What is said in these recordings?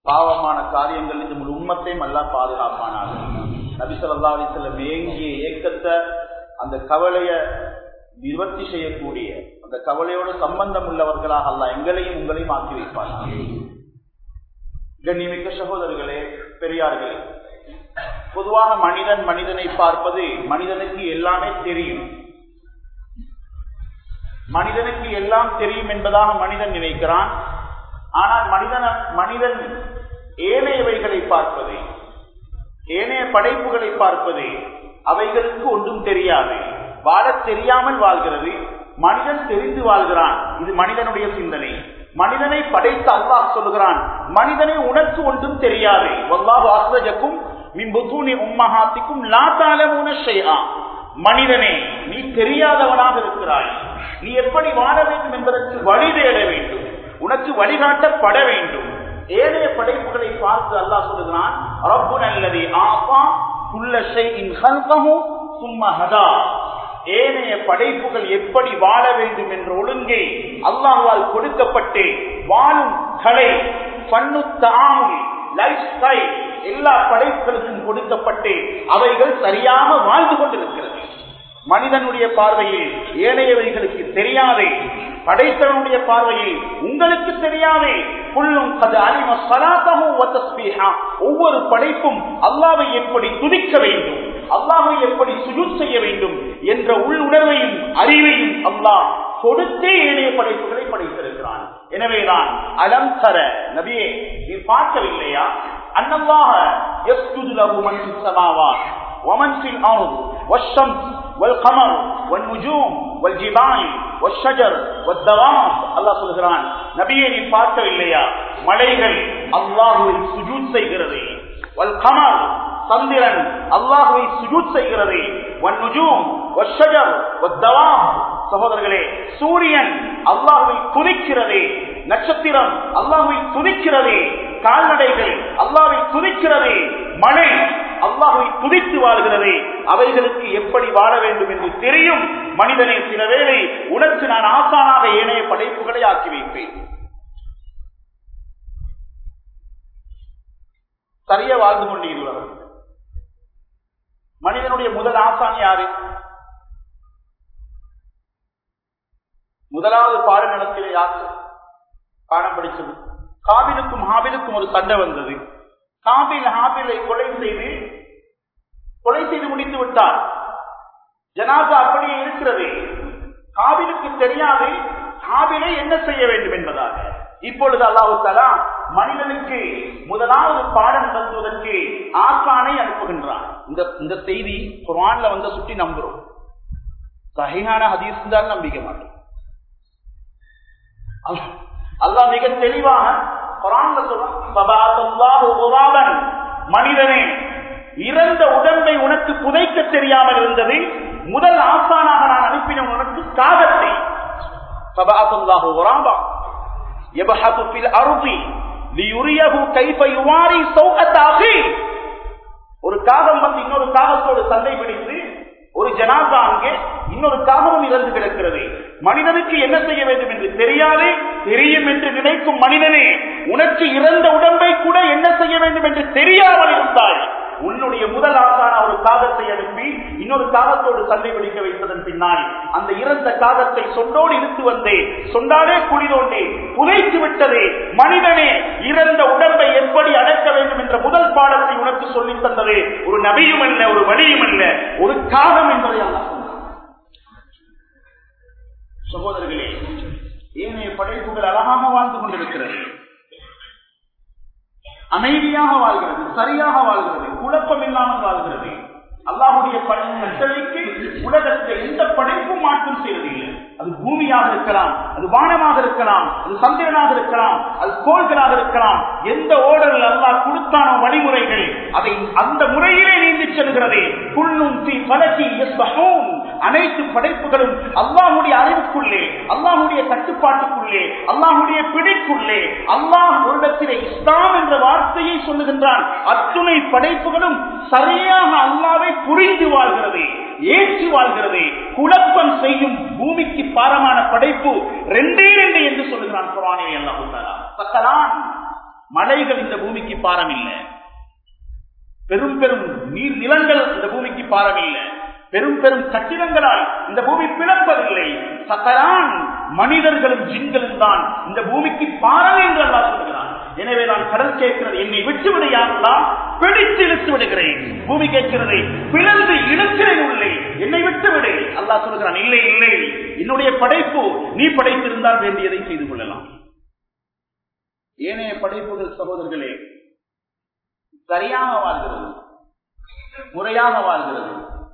பாவமான காரியங்கள் இந்த முழு உம்மத்தையும் எல்லாம் பாதுகாப்பானாங்க நபிசல்லா அலிசல்லம் ஏங்கிய ஏக்கத்தை அந்த கவலைய நிவர்த்தி செய்யக்கூடிய அந்த கவலையோடு சம்பந்தம் உள்ளவர்களாக அல்ல எங்களையும் உங்களையும் ஆக்கி வைப்பார்கள் கண்ணிமிக்க சகோதரர்களே பெரியார்களே பொதுவாக மனிதன் மனிதனை பார்ப்பது மனிதனுக்கு எல்லாமே தெரியும் மனிதனுக்கு எல்லாம் தெரியும் என்பதாக மனிதன் நினைக்கிறான் ஆனால் மனிதன மனிதன் ஏனையவைகளை பார்ப்பது ஏனைய படைப்புகளை பார்ப்பது அவைகளுக்கு ஒன்றும் தெரியாது வாழ தெரியாமல் வாழ்கிறது மனிதன் தெரிந்து வாழ்கிறான் இது மனிதனுடைய சிந்தனை மனிதனை படைத்த அல்லாஹ் சொல்லுகிறான் மனிதனை உனக்கு ஒன்றும் தெரியாது வல்லாஹு அஸ்ரஜக்கும் மின்புத்தூனி உம்மஹாத்திக்கும் லாத்தாலமுன ஷைஆ மனிதனே நீ தெரியாதவனாக இருக்கிறாய் நீ எப்படி வாழ வேண்டும் என்பதற்கு வழி தேட வேண்டும் உனக்கு வழிகாட்டப்பட வேண்டும் ஏனைய படைப்புகளை பார்த்து அல்லாஹ் சொல்லுகிறான் ரப்பு நல்லது ஆப்பா குல்ல ஷைஇன் ஹல்கஹு சும்ம ஹதா ஏனைய படைப்புகள் எப்படி வாழ வேண்டும் என்ற ஒழுங்கை அல்லாஹால் கொடுக்கப்பட்டு வாழும் கலை பண்ணு தாமுல் லைஃப் ஸ்டைல் எல்லா படைப்புகளுக்கும் கொடுக்கப்பட்டு அவைகள் சரியாக வாழ்ந்து கொண்டிருக்கிறது மனிதனுடைய பார்வையில் ஏனையவைகளுக்கு தெரியாதே படைத்தவனுடைய பார்வையில் உங்களுக்கு தெரியாதே புல்லும் அது அலிம சலாத்தமும் ஒவ்வொரு படைப்பும் அல்லாவை எப்படி துதிக்க வேண்டும் அல்லாவை எப்படி சுஜூத் செய்ய வேண்டும் என்ற உள்ளுணர்வையும் அறிவையும் அல்லாஹ் கொடுத்தே ஏனைய படைப்புகளை படைத்திருக்கிறான் எனவேதான் அலம் தர நபியே நீ பார்க்கவில்லையா அன்னல்லாக يسجد له من في السماوات ومن في الأرض والشمس والقمر والنجوم والجبال والشجر والدواب அல்லாஹ் சொல்கிறான் நபியே நீ பார்க்கவில்லையா மலைகள் அல்லாஹுவை சுஜூத் செய்கிறது வல் கமர் சந்திரன் அல்லாஹுவை சுஜூத் செய்கிறது வன் நுஜூம் வஷஜர் வத்தவாம் சகோதரர்களே சூரியன் அல்லாஹுவை துதிக்கிறது நட்சத்திரம் அல்லாஹுவை துதிக்கிறது கால்நடைகள் அல்லாவை துதிக்கிறது மழை அல்லாஹுவை துதித்து வாழ்கிறது அவைகளுக்கு எப்படி வாழ வேண்டும் என்று தெரியும் மனிதனை சில வேளை உனக்கு நான் ஆசானாக ஏனைய படைப்புகளை ஆக்கி வைப்பேன் சரிய வாழ்ந்து கொண்டிருக்கிறவர் மனிதனுடைய முதல் ஆசான் யாரு முதலாவது பாடநிலத்திலே யாரு பாடம் படிச்சது காபிலுக்கும் ஹாபிலுக்கும் ஒரு சண்டை வந்தது காபில் ஹாபிலை கொலை செய்து கொலை செய்து முடித்து விட்டார் ஜனாசா அப்படியே இருக்கிறது காபிலுக்கு தெரியாது காபிலை என்ன செய்ய வேண்டும் என்பதாக இப்பொழுது அல்லாஹு தலா மனிதனுக்கு முதலாவது பாடம் நடத்துவதற்கு ஆசானை அனுப்புகின்றான் இந்த இந்த செய்தி குரான்ல வந்து சுட்டி நம்புறோம் சகையான ஹதீஸ் தான் நம்பிக்க மாட்டோம் அல்லாஹ் மிக தெளிவாக சொல்றான் மனிதனே இறந்த உடம்பை உனக்கு புதைக்க தெரியாமல் இருந்தது முதல் ஆசானாக நான் அனுப்பின உனக்கு காகத்தை ஒரு காகம் வந்து இன்னொரு காகத்தோடு சண்டை பிடித்து ஒரு ஜனாதா அங்கே இன்னொரு காகமும் இறந்து கிடக்கிறது மனிதனுக்கு என்ன செய்ய வேண்டும் என்று தெரியாது தெரியும் என்று நினைக்கும் மனிதனே உனக்கு இறந்த உடம்பை கூட என்ன செய்ய வேண்டும் என்று தெரியாமல் இருந்தாய் உன்னுடைய முதல் ஆசான ஒரு காகத்தை அனுப்பி இன்னொரு காகத்தோடு சண்டை பிடிக்க வைத்ததன் பின்னால் அந்த இறந்த காகத்தை சொண்டோடு இழுத்து வந்தே சொண்டாலே குளிதோண்டே புதைத்து விட்டதே மனிதனே இறந்த உடம்பை எப்படி அடக்க வேண்டும் என்ற முதல் பாடத்தை உனக்கு சொல்லித் தந்தது ஒரு நபியும் அல்ல ஒரு வழியும் அல்ல ஒரு காகம் என்பதை அல்ல சகோதரர்களே ஏனைய படைப்புகள் அழகாக வாழ்ந்து கொண்டிருக்கிறது அமைதியாக வாழ்கிறது சரியாக வாழ்கிறது குழப்பம் இல்லாமல் வாழ்கிறது அல்லாஹுடைய கட்டளைக்கு உலகத்தில் எந்த படைப்பும் மாற்றம் செய்வதில்லை அது பூமியாக இருக்கலாம் அது வானமாக இருக்கலாம் அது சந்திரனாக இருக்கலாம் அது கோள்களாக இருக்கலாம் எந்த ஓடரில் அல்லாஹ் கொடுத்தான வழிமுறைகள் அதை அந்த முறையிலே நீந்தி செல்கிறது புல்லும் தீ பலகி அனைத்து படைப்புகளும் அல்லாஹுடைய அறிவுக்குள்ளே அல்லாஹுடைய கட்டுப்பாட்டுக்குள்ளே அல்லாஹுடைய பிடிக்குள்ளே அல்லாஹ் ஒரு இஸ்லாம் என்ற வார்த்தையை சொல்லுகின்றான் அத்துணை படைப்புகளும் சரியாக அல்லாவை புரிந்து வாழ்கிறது ஏற்றி வாழ்கிறது குழப்பம் செய்யும் பூமிக்கு பாரமான படைப்பு ரெண்டே ரெண்டு என்று சொல்லுகிறான் குரானே அல்லாஹ் மலைகள் இந்த பூமிக்கு பாரம் இல்லை பெரும் பெரும் நீர் நிலங்கள் இந்த பூமிக்கு பாரம் இல்லை பெரும் பெரும் கட்டிடங்களால் இந்த பூமி பிளப்பதில்லை சக்கரான் மனிதர்களும் ஜின்களும் தான் இந்த பூமிக்கு பாரம் என்று அல்லா சொல்கிறான் எனவே நான் கடல் கேட்கிறது என்னை விட்டு விடையாங்களா பிடித்து இழுத்து விடுகிறேன் பூமி கேட்கிறது பிளந்து இழுக்கிறேன் உள்ளே என்னை விட்டு விடு அல்லாஹ் சொல்கிறான் இல்லை இல்லை என்னுடைய படைப்பு நீ படைத்திருந்தால் வேண்டியதை செய்து கொள்ளலாம் ஏனைய படைப்புகள் சகோதரர்களே சரியாக வாழ்கிறது முறையாக வாழ்கிறது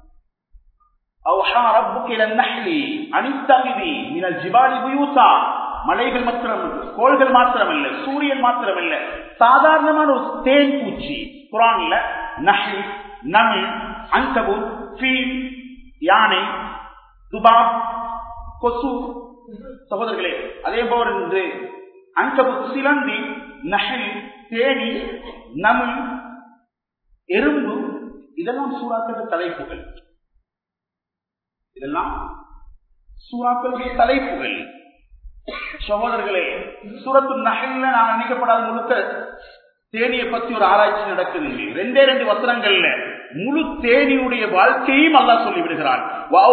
أوحى ربك إلى النحل أن اتخذي من الجبال بيوتا மலைகள் மாத்திரம் கோள்கள் மாத்திரமல்ல சூரியன் மாத்திரமல்ல சாதாரணமான ஒரு தேன் பூச்சி குரான்ல நஹி நமிழ் அங்கபூர் ஃபீல் யானை துபாப் கொசு சகோதரர்களே அதே போல் இன்று அங்கபூர் சிலந்தி நஹில் தேனி நமிழ் எறும்பு இதெல்லாம் சூறாக்கள் தலைப்புகள் இதெல்லாம் சூறாக்களுடைய தலைப்புகள் சகோதரர்களே சூரத்து நகல்ல நான் நினைக்கப்படாத முழுக்க தேனியை பத்தி ஒரு ஆராய்ச்சி நடக்குது ரெண்டே ரெண்டு வசனங்கள்ல முழு தேனியுடைய வாழ்க்கையும் அல்லா சொல்லி விடுகிறான்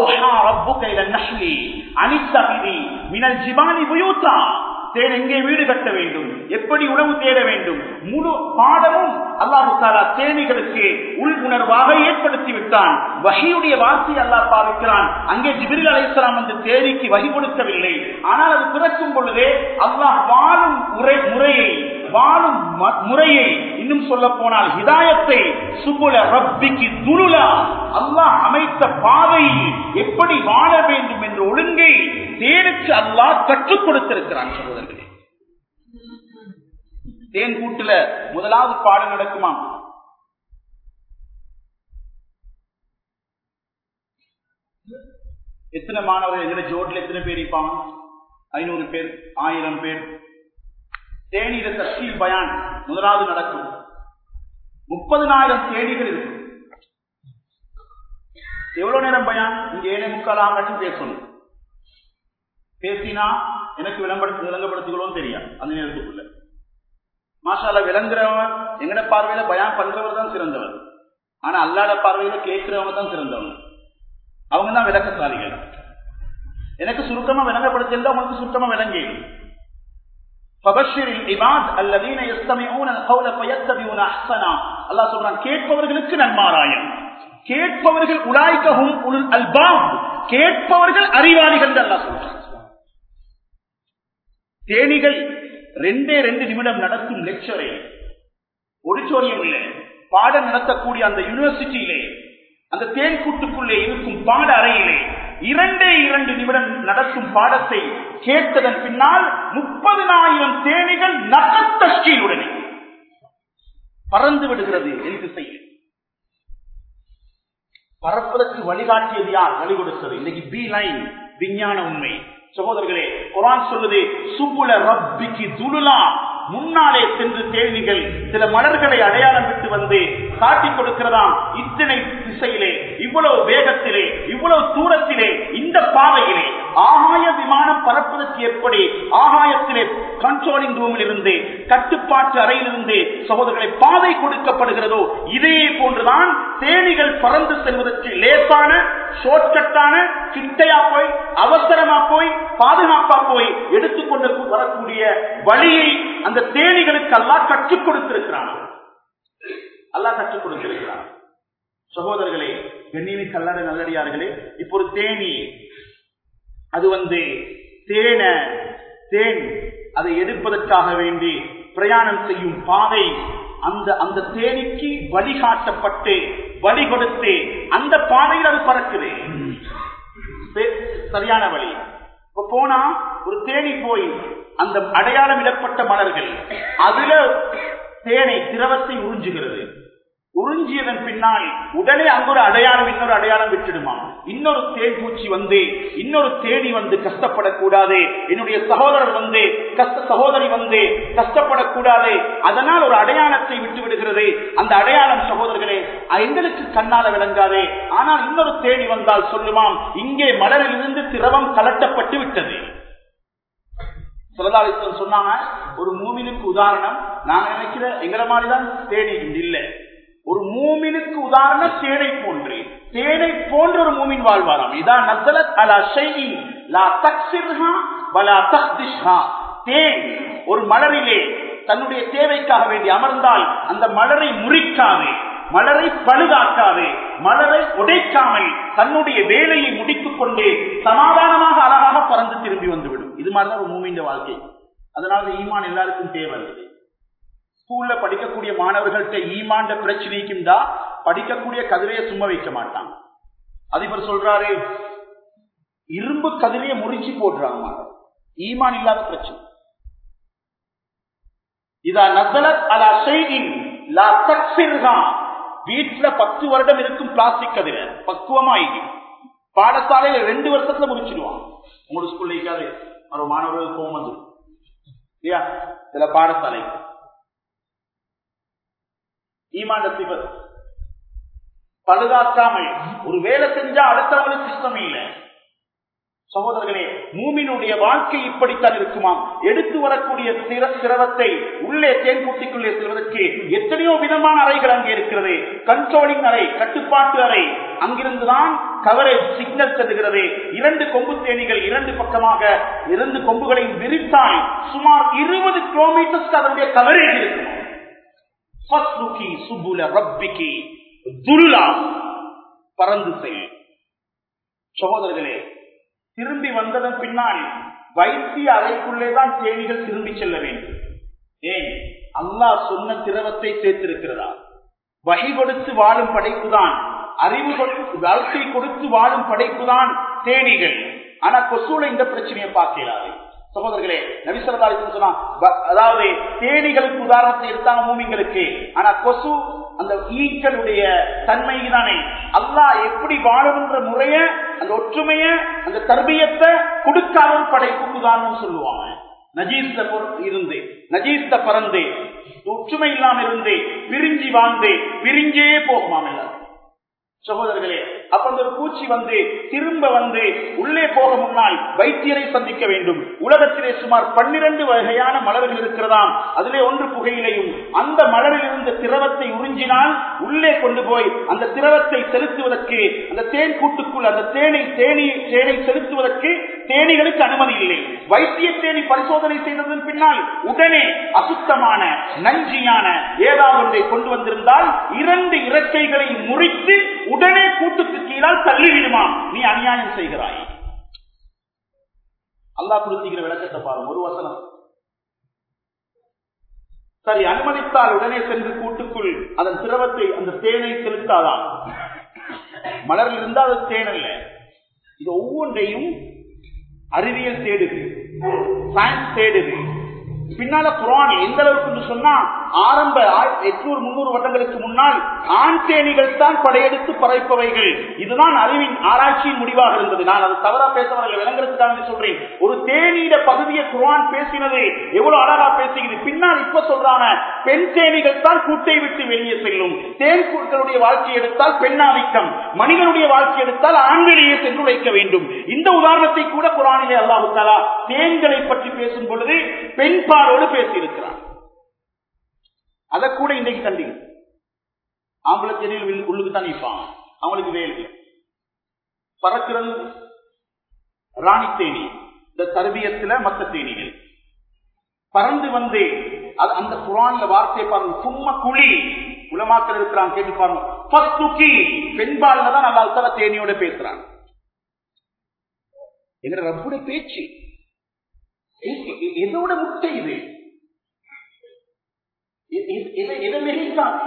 மினல் ஜிபானி புயூத்தா தேன் எங்கே வீடு கட்ட வேண்டும் எப்படி உணவு தேட வேண்டும் முழு பாடமும் அல்லாஹு தாலா தேனிகளுக்கு உள் உணர்வாக ஏற்படுத்தி விட்டான் வகையுடைய வார்த்தை அல்லாஹ் பாவிக்கிறான் அங்கே ஜிபிரில் அலைசலாம் வந்து தேனிக்கு வகி கொடுக்கவில்லை ஆனால் அது பிறக்கும் பொழுதே அல்லாஹ் வாழும் முறை முறையை வாழும் முறையை இன்னும் சொல்ல போனால் ஹிதாயத்தை சுகுல ரப்பிக்கு துருளா அல்லாஹ் அமைத்த பாதையில் எப்படி வாழ வேண்டும் என்ற ஒழுங்கை தேனுக்கு அல்லாஹ் கற்றுக் கொடுத்திருக்கிறான் சகோதரர்களே தேன் கூட்டுல முதலாவது பாடம் நடக்குமா எத்தனை மாணவர்கள் எங்க ஜோட்ல எத்தனை பேர் இருப்பாங்க ஐநூறு பேர் ஆயிரம் பேர் தேனீர தஸ்கீல் பயான் முதலாவது நடக்கும் முப்பதுனாயிரம் தேடிகள் இருக்கும் எவ்வளவு நேரம் பயான் இங்க ஏழை முக்கால் ஆகட்டும் பேசணும் பேசினா எனக்கு விளம்பரத்து விளங்கப்படுத்துகிறோம் தெரியாது அந்த நேரத்துக்குள்ள மாஷால விளங்குறவன் எங்கட பார்வையில பயான் பண்றவர் தான் சிறந்தவர் ஆனா அல்லாத பார்வையில கேட்கிறவங்க தான் சிறந்தவங்க அவங்க தான் விளக்கசாலிகள் எனக்கு சுருக்கமா விளங்கப்படுத்தியிருந்தா உங்களுக்கு சுருக்கமா விளங்கி கேட்பவர்களுக்கு நன்மாராயம் கேட்பவர்கள் உலாய்கவும் அல்பாம் கேட்பவர்கள் அறிவாளிகள் அல்லா சொல்றான் தேனிகள் ரெண்டே ரெண்டு நிமிடம் நடத்தும் லெக்சரை ஒடிச்சோரியம் இல்லை பாடம் நடத்தக்கூடிய அந்த யூனிவர்சிட்டியிலே அந்த தேன் கூட்டுக்குள்ளே இருக்கும் பாட அறையிலே இரண்டே இரண்டு நிமிடம் நடக்கும் பாடத்தை கேட்டதன் பின்னால் முப்பதினாயிரம் தேனிகள் நகத்தஷ்டியுடனே பறந்து விடுகிறது என் திசையில் பறப்பதற்கு வழிகாட்டியது யார் வழி கொடுத்தது இன்னைக்கு பி லைன் விஞ்ஞான உண்மை சகோதரர்களே குரான் சொல்லுது சுபுல ரப்பிக்கு துலுலா முன்னாலே சென்று தேனிகள் சில மலர்களை அடையாளம் விட்டு வந்து காட்டிக் கொடுக்கிறதாம் இத்தனை திசையிலே இவ்வளவு வேகத்திலே இவ்வளவு தூரத்திலே இந்த பாதையிலே ஆகாய விமானம் பறப்பதற்கு எப்படி ஆகாயத்திலே கண்ட்ரோலிங் ரூமில் இருந்து கட்டுப்பாட்டு அறையிலிருந்து சகோதரர்களை பாதை கொடுக்கப்படுகிறதோ இதே போன்றுதான் தேனிகள் பறந்து செல்வதற்கு லேசான ஷோர்ட்கட்டான கிட்டையா போய் அவசரமா போய் பாதுகாப்பா போய் எடுத்துக்கொண்டு வரக்கூடிய வழியை அந்த தேனிகளுக்கு அல்லாஹ் கற்றுக் கொடுத்திருக்கிறான் அல்லாஹ் கற்றுக் கொடுத்திருக்கிறான் சகோதரர்களே கண்ணியமி கல்லாட நல்லடியார்களே இப்போ ஒரு தேனி அது வந்து தேன தேன் அதை எடுப்பதற்காக வேண்டி பிரயாணம் செய்யும் பாதை அந்த அந்த தேனிக்கு வழிகாட்டப்பட்டு வழி கொடுத்து அந்த பாதையில் அது பறக்குது சரியான வழி இப்ப போனா ஒரு தேனி போய் அந்த அடையாளம் இடப்பட்ட மலர்கள் அதுல தேனை திரவத்தை உறிஞ்சுகிறது உறிஞ்சியதன் பின்னால் உடனே அங்க ஒரு அடையாளம் இன்னொரு அடையாளம் விட்டுடுமா இன்னொரு தேன் பூச்சி வந்து இன்னொரு தேனி வந்து கஷ்டப்படக்கூடாது என்னுடைய சகோதரர் வந்து கஷ்ட சகோதரி வந்து கஷ்டப்படக்கூடாது அதனால் ஒரு அடையாளத்தை விட்டு விடுகிறது அந்த அடையாளம் சகோதரர்களே எங்களுக்கு கண்ணால விளங்காதே ஆனால் இன்னொரு தேனி வந்தால் சொல்லுமாம் இங்கே மலரிலிருந்து திரவம் கலட்டப்பட்டு விட்டது சிறதாலித்தம் சொன்னாங்க ஒரு மூமினுக்கு உதாரணம் நாங்க நினைக்கிற எங்களை மாதிரிதான் தேனி இல்ல ஒரு மூமினுக்கு உதாரணம் தேனை போன்று தேனை போன்ற ஒரு மூமின் வாழ்வாராம் இதான் நசலத் அலா ஷைஇன் லா தக்ஸிர்ஹா வலா தக்திஷ்ஹா தேன் ஒரு மலரிலே தன்னுடைய தேவைக்காக வேண்டி அமர்ந்தால் அந்த மலரை முறிக்காது மலரை பழுதாக்காது மலரை உடைக்காமல் தன்னுடைய வேலையை முடித்துக் கொண்டு சமாதானமாக அழகாக பறந்து திரும்பி வந்துவிடும் இது மாதிரிதான் ஒரு மூமியின் வாழ்க்கை அதனால ஈமான் எல்லாருக்கும் தேவை ஸ்கூல்ல படிக்கக்கூடிய மாணவர்கள்ட்ட ஈமாண்ட பிரச்சனைக்கும் தான் படிக்கக்கூடிய கதிரையை சும்மா வைக்க மாட்டான் அதிபர் சொல்றாரு இரும்பு கதிரையை முறிச்சு போடுறாங்க ஈமான் இல்லாத பிரச்சனை இதா நசலத் அலா ஷைஇன் லா தக்ஸிர்ஹா வீட்டுல பத்து வருடம் இருக்கும் பிளாஸ்டிக் கதிர பக்குவமாகி பாடசாலையில ரெண்டு வருஷத்துல முடிச்சிடுவான் உங்களோட ஸ்கூல்ல இருக்காது ஒரு மாணவர்கள் கோவம் வந்து இல்லையா சில பாடசாலை ஈமாண்ட சிவர் பழுதாக்காமல் ஒரு வேலை செஞ்சா அடுத்தவங்களுக்கு இஷ்டம் இல்லை சகோதரர்களே மூமினுடைய வாழ்க்கை இப்படித்தான் இருக்குமாம் எடுத்து வரக்கூடிய சிற சிரவத்தை உள்ளே தேன்குட்டிக்குள்ளே செல்வதற்கு எத்தனையோ விதமான அறைகள் அங்கே இருக்கிறது கண்ட்ரோலிங் அறை கட்டுப்பாட்டு அறை அங்கிருந்துதான் கவரேஜ் சிக்னல் செல்கிறது இரண்டு கொம்பு தேனிகள் இரண்டு பக்கமாக இரண்டு கொம்புகளை விரித்தால் சுமார் இருபது கிலோமீட்டர்ஸ் அதனுடைய கவரேஜ் இருக்கும் பறந்து செல் சகோதரர்களே திரும்பி வந்ததன் பின்னால் வைத்திய அறைக்குள்ளே தான் தேனிகள் திரும்பி செல்ல வேண்டும் ஏன் அல்லாஹ் சொன்ன திரவத்தை சேர்த்திருக்கிறதா வகை கொடுத்து வாழும் படைப்புதான் அறிவு கொடுத்து வாழ்க்கை கொடுத்து வாழும் படைப்புதான் தேனிகள் ஆனா கொசூல இந்த பிரச்சனையை பார்க்கிறாரு சகோதரர்களே நபிசரதாரி சொன்னா அதாவது தேனிகளுக்கு உதாரணத்தை எடுத்தாங்க மூமிங்களுக்கு ஆனா கொசு அந்த ஈக்களுடைய தன்மை தானே அல்லாஹ் எப்படி வாழுகின்ற முறைய அந்த ஒற்றுமைய அந்த தர்பியத்தை கொடுக்காத படைப்புக்கு உதாரணம் சொல்லுவாங்க நஜீஸ்ல இருந்து நஜீஸ்ல பறந்து ஒற்றுமை இல்லாம இருந்து பிரிஞ்சு வாழ்ந்து பிரிஞ்சே போகுமாம் எல்லாரும் சகோதரர்களே அப்ப அந்த ஒரு பூச்சி வந்து திரும்ப வந்து உள்ளே போக முன்னால் வைத்தியரை சந்திக்க வேண்டும் உலகத்திலே சுமார் பன்னிரண்டு வகையான மலர்கள் இருக்கிறதாம் அதிலே ஒன்று புகையிலையும் அந்த மலரில் இருந்த திரவத்தை உறிஞ்சினால் உள்ளே கொண்டு போய் அந்த திரவத்தை செலுத்துவதற்கு அந்த தேன் கூட்டுக்குள் அந்த தேனை தேனி தேனை செலுத்துவதற்கு தேனிகளுக்கு அனுமதி இல்லை வைத்திய தேனி பரிசோதனை செய்ததன் பின்னால் உடனே அசுத்தமான நஞ்சியான ஏதாவது ஒன்றை கொண்டு வந்திருந்தால் இரண்டு இறக்கைகளை முறித்து உடனே கூட்டுக்கு கீழால் தள்ளிவிடுமா நீ அநியாயம் செய்கிறாய் அல்லாஹ் குறித்திக்கிற விளக்கத்தை பாருங்க ஒரு வசனம் சரி அனுமதித்தால் உடனே சென்று கூட்டுக்குள் அதன் திரவத்தை அந்த தேனை செலுத்தாதான் மலரில் இருந்தால் அது தேன் அல்ல இது ஒவ்வொன்றையும் அறிவியல் தேடுது சயின்ஸ் தேடுது பின்னால குரான் எந்த அளவுக்கு சொன்னா ஆரம்ப எட்நூறு முன்னூறு வருடங்களுக்கு முன்னால் ஆண் தேனிகள் தான் படையெடுத்து பறைப்பவைகள் இதுதான் அறிவின் ஆராய்ச்சியின் முடிவாக இருந்தது நான் அது தவறா பேசவர்கள் விளங்குறதுக்காக சொல்றேன் ஒரு தேனீட பகுதியை குரான் பேசினது எவ்வளவு அழகா பேசுகிறது பின்னால் இப்ப சொல்றான பெண் தேனிகள் தான் கூட்டை விட்டு வெளியே செல்லும் தேன் கூட்களுடைய வாழ்க்கை எடுத்தால் பெண்ணாதிக்கம் மனிதனுடைய வாழ்க்கை எடுத்தால் ஆண் வெளியே சென்று வைக்க வேண்டும் இந்த உதாரணத்தை கூட குரானிலே அல்லாஹு தாலா தேன்களை பற்றி பேசும் பொழுது பெண் பாலோடு பேசியிருக்கிறார் அதை கூட இன்றைக்கு கண்டிங்க ஆம்பளை தேனியில் உள்ளுக்கு தான் நிற்பாங்க அவங்களுக்கு வேலை பறக்கிறது ராணி தேனி இந்த தருவியத்துல மத்த தேனிகள் பறந்து வந்து அந்த குரான்ல வார்த்தை பாருங்க சும்மா குழி உலமாக்கள் இருக்கிறாங்க கேட்டு பாருங்க பெண்பாலில் தான் நல்லா உத்தர தேனியோட பேசுறாங்க எங்க ரப்புடைய பேச்சு எதோட முட்டை இது எதை மிகைக்காது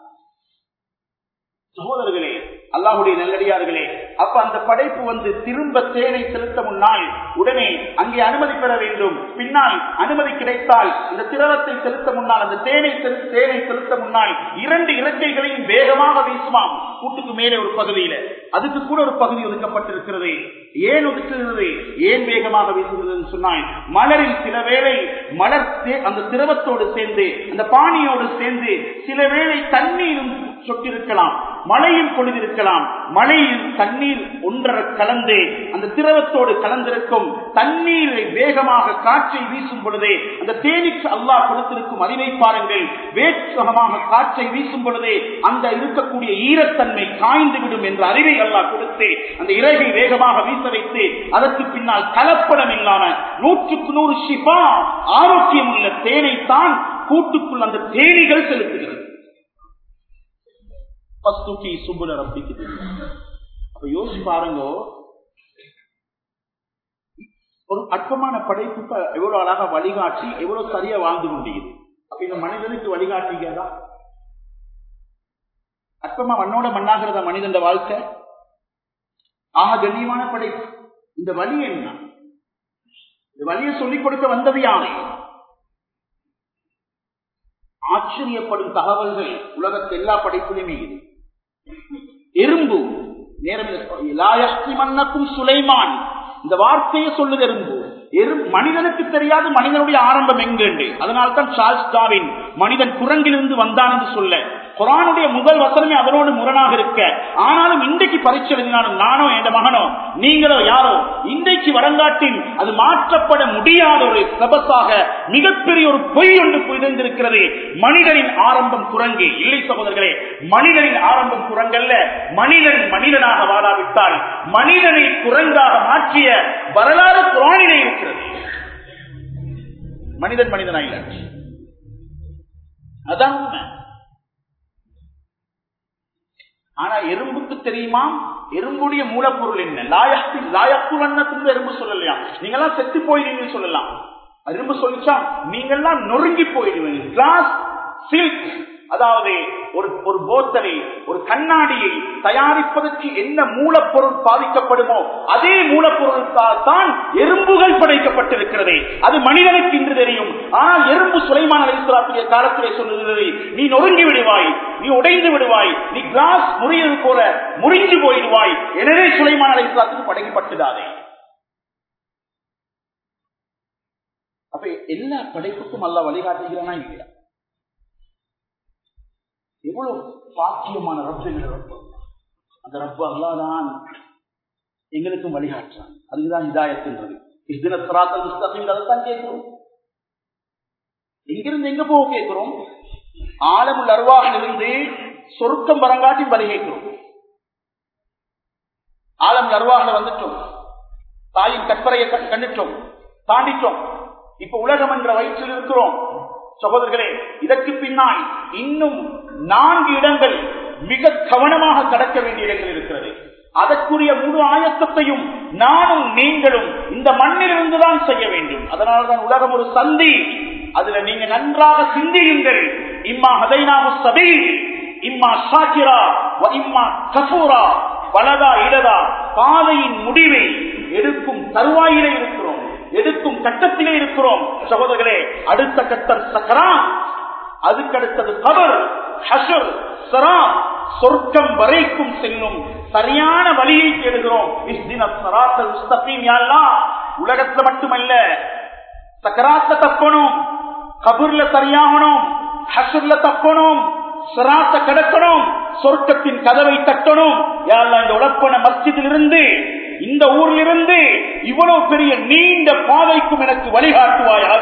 சகோதரர்களே அல்லாஹுடைய நல்லடியார்களே அப்ப அந்த படைப்பு வந்து திரும்ப தேனை செலுத்த முன்னால் உடனே அங்கே அனுமதி பெற வேண்டும் பின்னால் அனுமதி கிடைத்தால் இந்த திரவத்தை செலுத்த முன்னால் அந்த தேனை தேனை செலுத்த முன்னால் இரண்டு இறக்கைகளையும் வேகமாக வீசுமாம் கூட்டுக்கு மேலே ஒரு பகுதியில அதுக்கு கூட ஒரு பகுதி ஒதுக்கப்பட்டிருக்கிறது ஏன் ஒதுக்குகிறது ஏன் வேகமாக வீசுகிறது சொன்னால் மலரில் சில வேளை மலர் அந்த திரவத்தோடு சேர்ந்து அந்த பானியோடு சேர்ந்து சில வேளை தண்ணீரும் சொட்டிருக்கலாம் மழையும் பொழுதிருக்கலாம் மழையில் தண்ணீர் ஒன்றரை கலந்து அந்த திரவத்தோடு கலந்திருக்கும் தண்ணீரை வேகமாக காற்றை வீசும் பொழுதே அந்த தேனிக்கு அல்லாஹ் கொடுத்திருக்கும் அறிவை பாருங்கள் வேகமாக காற்றை வீசும் பொழுதே அந்த இருக்கக்கூடிய ஈரத்தன்மை காய்ந்து விடும் என்ற அறிவை அல்லாஹ் கொடுத்து அந்த இறகை வேகமாக வீச வைத்து அதற்கு பின்னால் கலப்படம் இல்லாம நூற்றுக்கு நூறு ஷிபா ஆரோக்கியம் உள்ள தேனைத்தான் கூட்டுக்குள் அந்த தேனிகள் செலுத்துகிறது பஸ்துக்கி சுபுல ரப்பிக்குது அப்ப யோசிச்சு பாருங்க ஒரு அற்பமான படைப்புக்கு எவ்வளவு அழகா வழிகாட்டி எவ்வளவு சரியா வாழ்ந்து கொண்டிருக்குது அப்ப இந்த மனிதனுக்கு வழிகாட்டுகிறதா அற்பமா மண்ணோட மண்ணாகிறதா மனிதன் வாழ்க்கை ஆக கண்ணியமான படைப்பு இந்த வழி என்ன இந்த வழியை சொல்லிக் கொடுக்க வந்தது யாரை ஆச்சரியப்படும் தகவல்கள் உலகத்து எல்லா படைப்பிலுமே இது எறும்பு நேரம் மன்னக்கும் சுலைமான் இந்த வார்த்தையை சொல்லுது எறும்பு எறும் மனிதனுக்கு தெரியாது மனிதனுடைய ஆரம்பம் எங்கு அதனால்தான் சார்ஸ் டாவின் மனிதன் குரங்கிலிருந்து வந்தான் என்று சொல்ல குரானுடைய முதல் வசனமே அதனோடு முரணாக இருக்க ஆனாலும் இன்றைக்கு பரீட்சை எழுதினாலும் நானோ என் மகனோ நீங்களோ யாரோ இன்றைக்கு வரங்காட்டின் அது மாற்றப்பட முடியாத ஒரு சபத்தாக மிகப்பெரிய ஒரு பொய் ஒன்று புரிந்திருக்கிறது மனிதனின் ஆரம்பம் குரங்கு இல்லை சகோதரர்களே மனிதனின் ஆரம்பம் குரங்கல்ல மனிதன் மனிதனாக வாழாவிட்டால் மனிதனை குரங்காக மாற்றிய வரலாறு குரானிலே இருக்கிறது மனிதன் மனிதனாயில்லை அதான் உண்மை ஆனா எறும்புக்கு தெரியுமா எறும்புடைய மூலப்பொருள் என்ன லாயக்கு லாயக்கு வண்ணத்துல எறும்பு சொல்லலையா நீங்கெல்லாம் செத்து போயிடுவீங்க சொல்லலாம் எறும்பு சொல்லிச்சா நீங்கெல்லாம் நொறுங்கி போயிடுவீங்க கிளாஸ் சில்க் அதாவது ஒரு ஒரு போத்தலை ஒரு கண்ணாடியை தயாரிப்பதற்கு என்ன மூலப்பொருள் பாதிக்கப்படுமோ அதே மூலப்பொருளுக்காக தான் எறும்புகள் படைக்கப்பட்டிருக்கிறது அது மனிதனுக்கு இன்று தெரியும் ஆனால் எறும்பு சுலைமான அலிஸ்லாத்துடைய காலத்திலே சொல்லுகிறது நீ நொறுங்கி விடுவாய் நீ உடைந்து விடுவாய் நீ கிளாஸ் முறியது போல முறிஞ்சு போயிடுவாய் எனவே சுலைமான அலிஸ்லாத்துக்கு படைக்கப்பட்டுதாதே அப்ப எல்லா படைப்புக்கும் அல்ல வழிகாட்டுகிறானா இல்லையா எவ்வளவு பாக்கியமான ரப்பு என்ற ரப்பு அந்த ரப்பு அல்லாதான் எங்களுக்கும் வழிகாட்டுறான் அதுதான் இதாயத்துன்றது இதின சிராத்தல் முஸ்தகிம் அதைத்தான் கேட்கிறோம் எங்கிருந்து எங்க போக கேட்கிறோம் ஆழமுள் அருவாகிலிருந்து சொருக்கம் வரங்காட்டி வழி கேட்கிறோம் ஆழம் அருவாகில வந்துட்டோம் தாயின் கற்பரையை கண்டுட்டோம் தாண்டிட்டோம் இப்ப உலகம் என்ற வயிற்றில் இருக்கிறோம் சகோதரர்களே இதற்கு பின்னால் இன்னும் நான்கு இடங்கள் மிக கவனமாக கடக்க வேண்டிய இடங்கள் இருக்கிறது அதற்குரிய முழு ஆயத்தத்தையும் நானும் நீங்களும் இந்த மண்ணிலிருந்து தான் செய்ய வேண்டும் அதனால்தான் உலகம் ஒரு சந்தி அதுல நீங்க நன்றாக சிந்தியுங்கள் இம்மா ஹதைனாமு சபீ இம்மா ஷாக்கிரா இம்மா கபூரா வலதா இடதா பாதையின் முடிவை எடுக்கும் தருவாயிலே இருக்கிறோம் எடுக்கும் கட்டத்திலே இருக்கிறோம் சகோதரர்களே அடுத்த கட்டம் சக்கரா அதுக்கடுத்தது கபர் ஹஷர் சரா சொர்க்கம் வரைக்கும் செல்லும் சரியான வழியை தேடுகிறோம் உலகத்துல மட்டுமல்ல சக்கராத்த தப்பணும் கபூர்ல சரியாகணும் ஹஷர்ல தப்பணும் சிராத்த கடக்கணும் சொர்க்கத்தின் கதவை தட்டணும் யாரெல்லாம் இந்த உழப்பன மஸ்ஜிதிலிருந்து இந்த ஊரில் இருந்து இவ்வளவு பெரிய நீண்ட பாதைக்கும் எனக்கு வழிகாட்டுவாயாக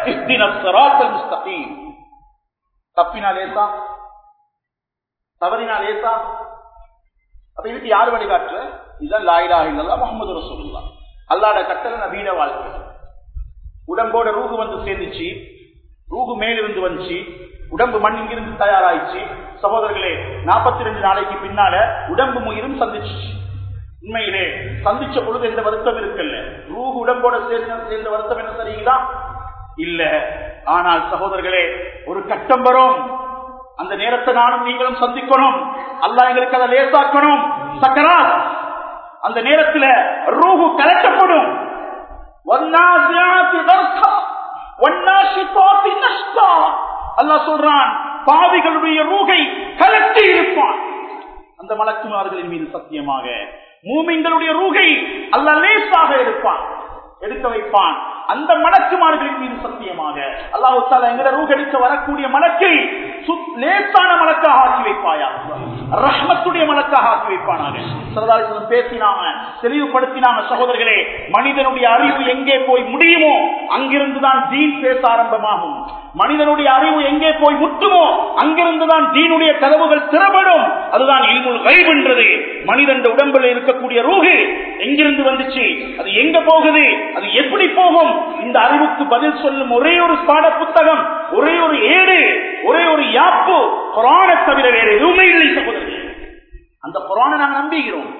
தப்பினால் ஏசா தவறினால் ஏசா அப்ப இதுக்கு யார் வழிகாட்டுற இதுதான் லாயிலா இல்லல்லா முகமது ரசூல்லா அல்லாட கட்டளை நவீன வாழ்க்கை உடம்போட ரூகு வந்து சேர்ந்துச்சு ரூகு மேலிருந்து வந்துச்சு உடம்பு மண் இங்கிருந்து தயாராயிடுச்சு சகோதரர்களே நாற்பத்தி ரெண்டு நாளைக்கு பின்னால உடம்பு முயிரும் சந்திச்சு உண்மையிலே சந்திச்ச பொழுது எந்த வருத்தம் இருக்கல்ல ரூகு உடம்போட சேர்ந்த சேர்ந்த வருத்தம் என்ன சரிங்களா இல்ல ஆனால் சகோதரர்களே ஒரு கட்டம் வரும் அந்த நேரத்தை நானும் நீங்களும் சந்திக்கணும் அல்லா எங்களுக்கு அதை லேசாக்கணும் சக்கரா அந்த நேரத்தில் ரூஹு கலக்கப்படும் அல்லா சொல்றான் பாவிகளுடைய ரூகை கலட்டி இருப்பான் அந்த மலக்குமார்களின் மீது சத்தியமாக மூமிங்களுடைய ரூகை அல்ல லேசாக எடுப்பான் எடுக்க வைப்பான் அந்த மலக்குமார்களின் மீது சத்தியமாக அல்லாஹு தாலா எங்களை ரூகடிக்க வரக்கூடிய மலக்கை சுத்- லேசான மலக்காக ஆக்கி வைப்பாயா ரஹ்மத்துடைய மலக்காக ஆக்கி வைப்பானாக சரதாரிசனம் பேசினாங்க தெளிவுபடுத்தினாங்க சகோதரர்களே மனிதனுடைய அறிவு எங்கே போய் முடியுமோ அங்கிருந்துதான் தீன் பேச ஆரம்பமாகும் மனிதனுடைய அறிவு எங்கே போய் முட்டுமோ அங்கிருந்துதான் தீனுடைய கதவுகள் திறப்படும் அதுதான் இல்முல் கைப் என்றது மனிதன் உடம்பில் இருக்கக்கூடிய ரூகு எங்கிருந்து வந்துச்சு அது எங்க போகுது அது எப்படி போகும் இந்த அறிவுக்கு பதில் சொல்லும் ஒரே ஒரு பாட புத்தகம் ஒரே ஒரு ஏடு ஒரே ஒரு யாப்பு குரானை தவிர வேறு எதுவுமே இல்லை சகோதரர்களே அந்த குரானை நாங்கள் நம்புகிறோம்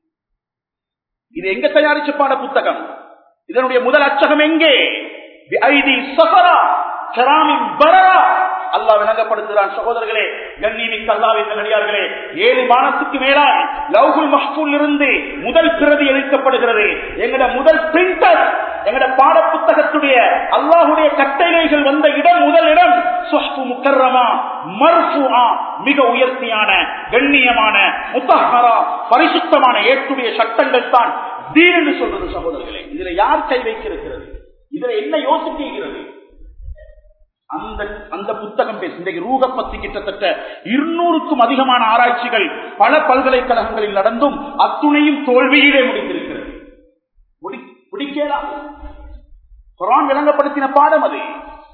இது எங்க தயாரிச்ச பாட புத்தகம் இதனுடைய முதல் அச்சகம் எங்கே பிஐடி சஃபரா கராமின் பரரா அல்லாஹ் விளங்கப்படுத்துகிறான் சகோதரர்களே கண்ணிமிக்க அல்லாவின் நல்லடியார்களே ஏழு மாதத்துக்கு மேலால் லவ்குல் மஹ்பூல் இருந்து முதல் பிரதி அளிக்கப்படுகிறது எங்கட முதல் பிரிண்டர் எங்கட பாட புத்தகத்துடைய அல்லாஹுடைய கட்டளைகள் வந்த இடம் முதல் இடம் சுஹ்பு முக்கர்ரமா மர்ஃபுஆ மிக உயர்த்தியான கண்ணியமான முத்தஹரா பரிசுத்தமான ஏற்றுடைய சட்டங்கள் தான் தீன் என்று சொல்றது சகோதரர்களே இதுல யார் கை வைக்கிறது இதுல என்ன யோசிக்கிறது அந்த அந்த புத்தகம் பேசு இன்றைக்கு ரூக பத்தி கிட்டத்தட்ட இருநூறுக்கும் அதிகமான ஆராய்ச்சிகள் பல பல்கலைக்கழகங்களில் நடந்தும் அத்துணையும் தோல்வியிலே முடிந்திருக்கிறது முடி- முடிக்கலாம் குரான் விளங்கப்படுத்தின பாடம் அது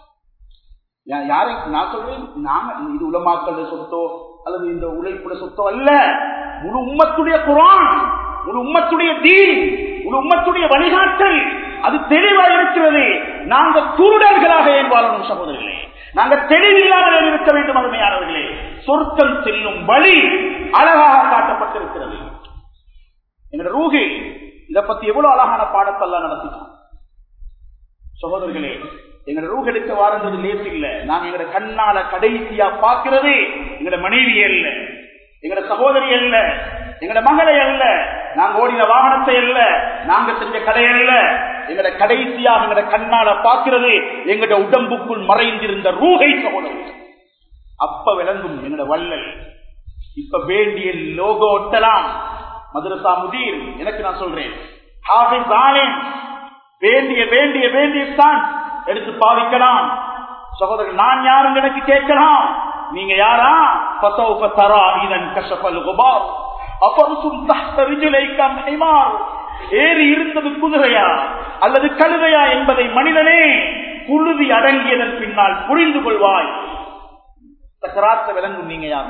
யா- யாரை நான் சொல்றேன் நாங்க இது உலமாக்கள் சொத்தோ அல்லது இந்த உழைப்புட சொத்தோ அல்ல முழு உம்மத்துடைய குரான் முழு உம்மத்துடைய தீன் முழு உம்மத்துடைய வழிகாட்டல் அது தெளிவா இருக்கிறது நாங்க குருடர்களாக ஏன் வாழணும் சகோதரர்களே நாங்க தெளிவில்லாத இருக்க வேண்டும் அருமையானவர்களே சொர்க்கம் செல்லும் வழி அழகாக காட்டப்பட்டிருக்கிறது எங்க ரூகி இதை பத்தி எவ்வளவு அழகான பாடத்தெல்லாம் நடத்தினான் சகோதரர்களே எங்களோட ரூஹ் எடுக்க வாரன்றது லேசு இல்ல நாங்க எங்களோட கண்ணால கடைசியா பாக்குறது எங்களோட மனைவி அல்ல எங்களோட சகோதரி அல்ல எங்களோட மகளை அல்ல நாங்க ஓடின வாகனத்தை அல்ல நாங்க செஞ்ச கடை அல்ல எங்களோட கடைசியாக எங்களோட கண்ணால பாக்குறது எங்களோட உடம்புக்குள் மறைந்திருந்த ரூகை சகோதரி அப்ப விளங்கும் எங்களோட வள்ளல் இப்ப வேண்டிய லோகோ ஒட்டலாம் மதுரசா முதீர் எனக்கு நான் சொல்றேன் ஹாஃபிஸ் ஆலிம் வேண்டிய வேண்டிய வேண்டியதான் எடுத்து பாவிக்கலாம் சகோதரர் நான் யாருன்னு எனக்கு கேட்கலாம் நீங்க யாரா فسوف ترى اذا انكشف الغبار افرسم تحت رجليك ام حمار ஏறி இருந்தது குதிரையா அல்லது கழுதையா என்பதை மனிதனே புழுதி அடங்கியதன் பின்னால் புரிந்து கொள்வாய் சக்கராத்த விளங்கும் நீங்க யாரு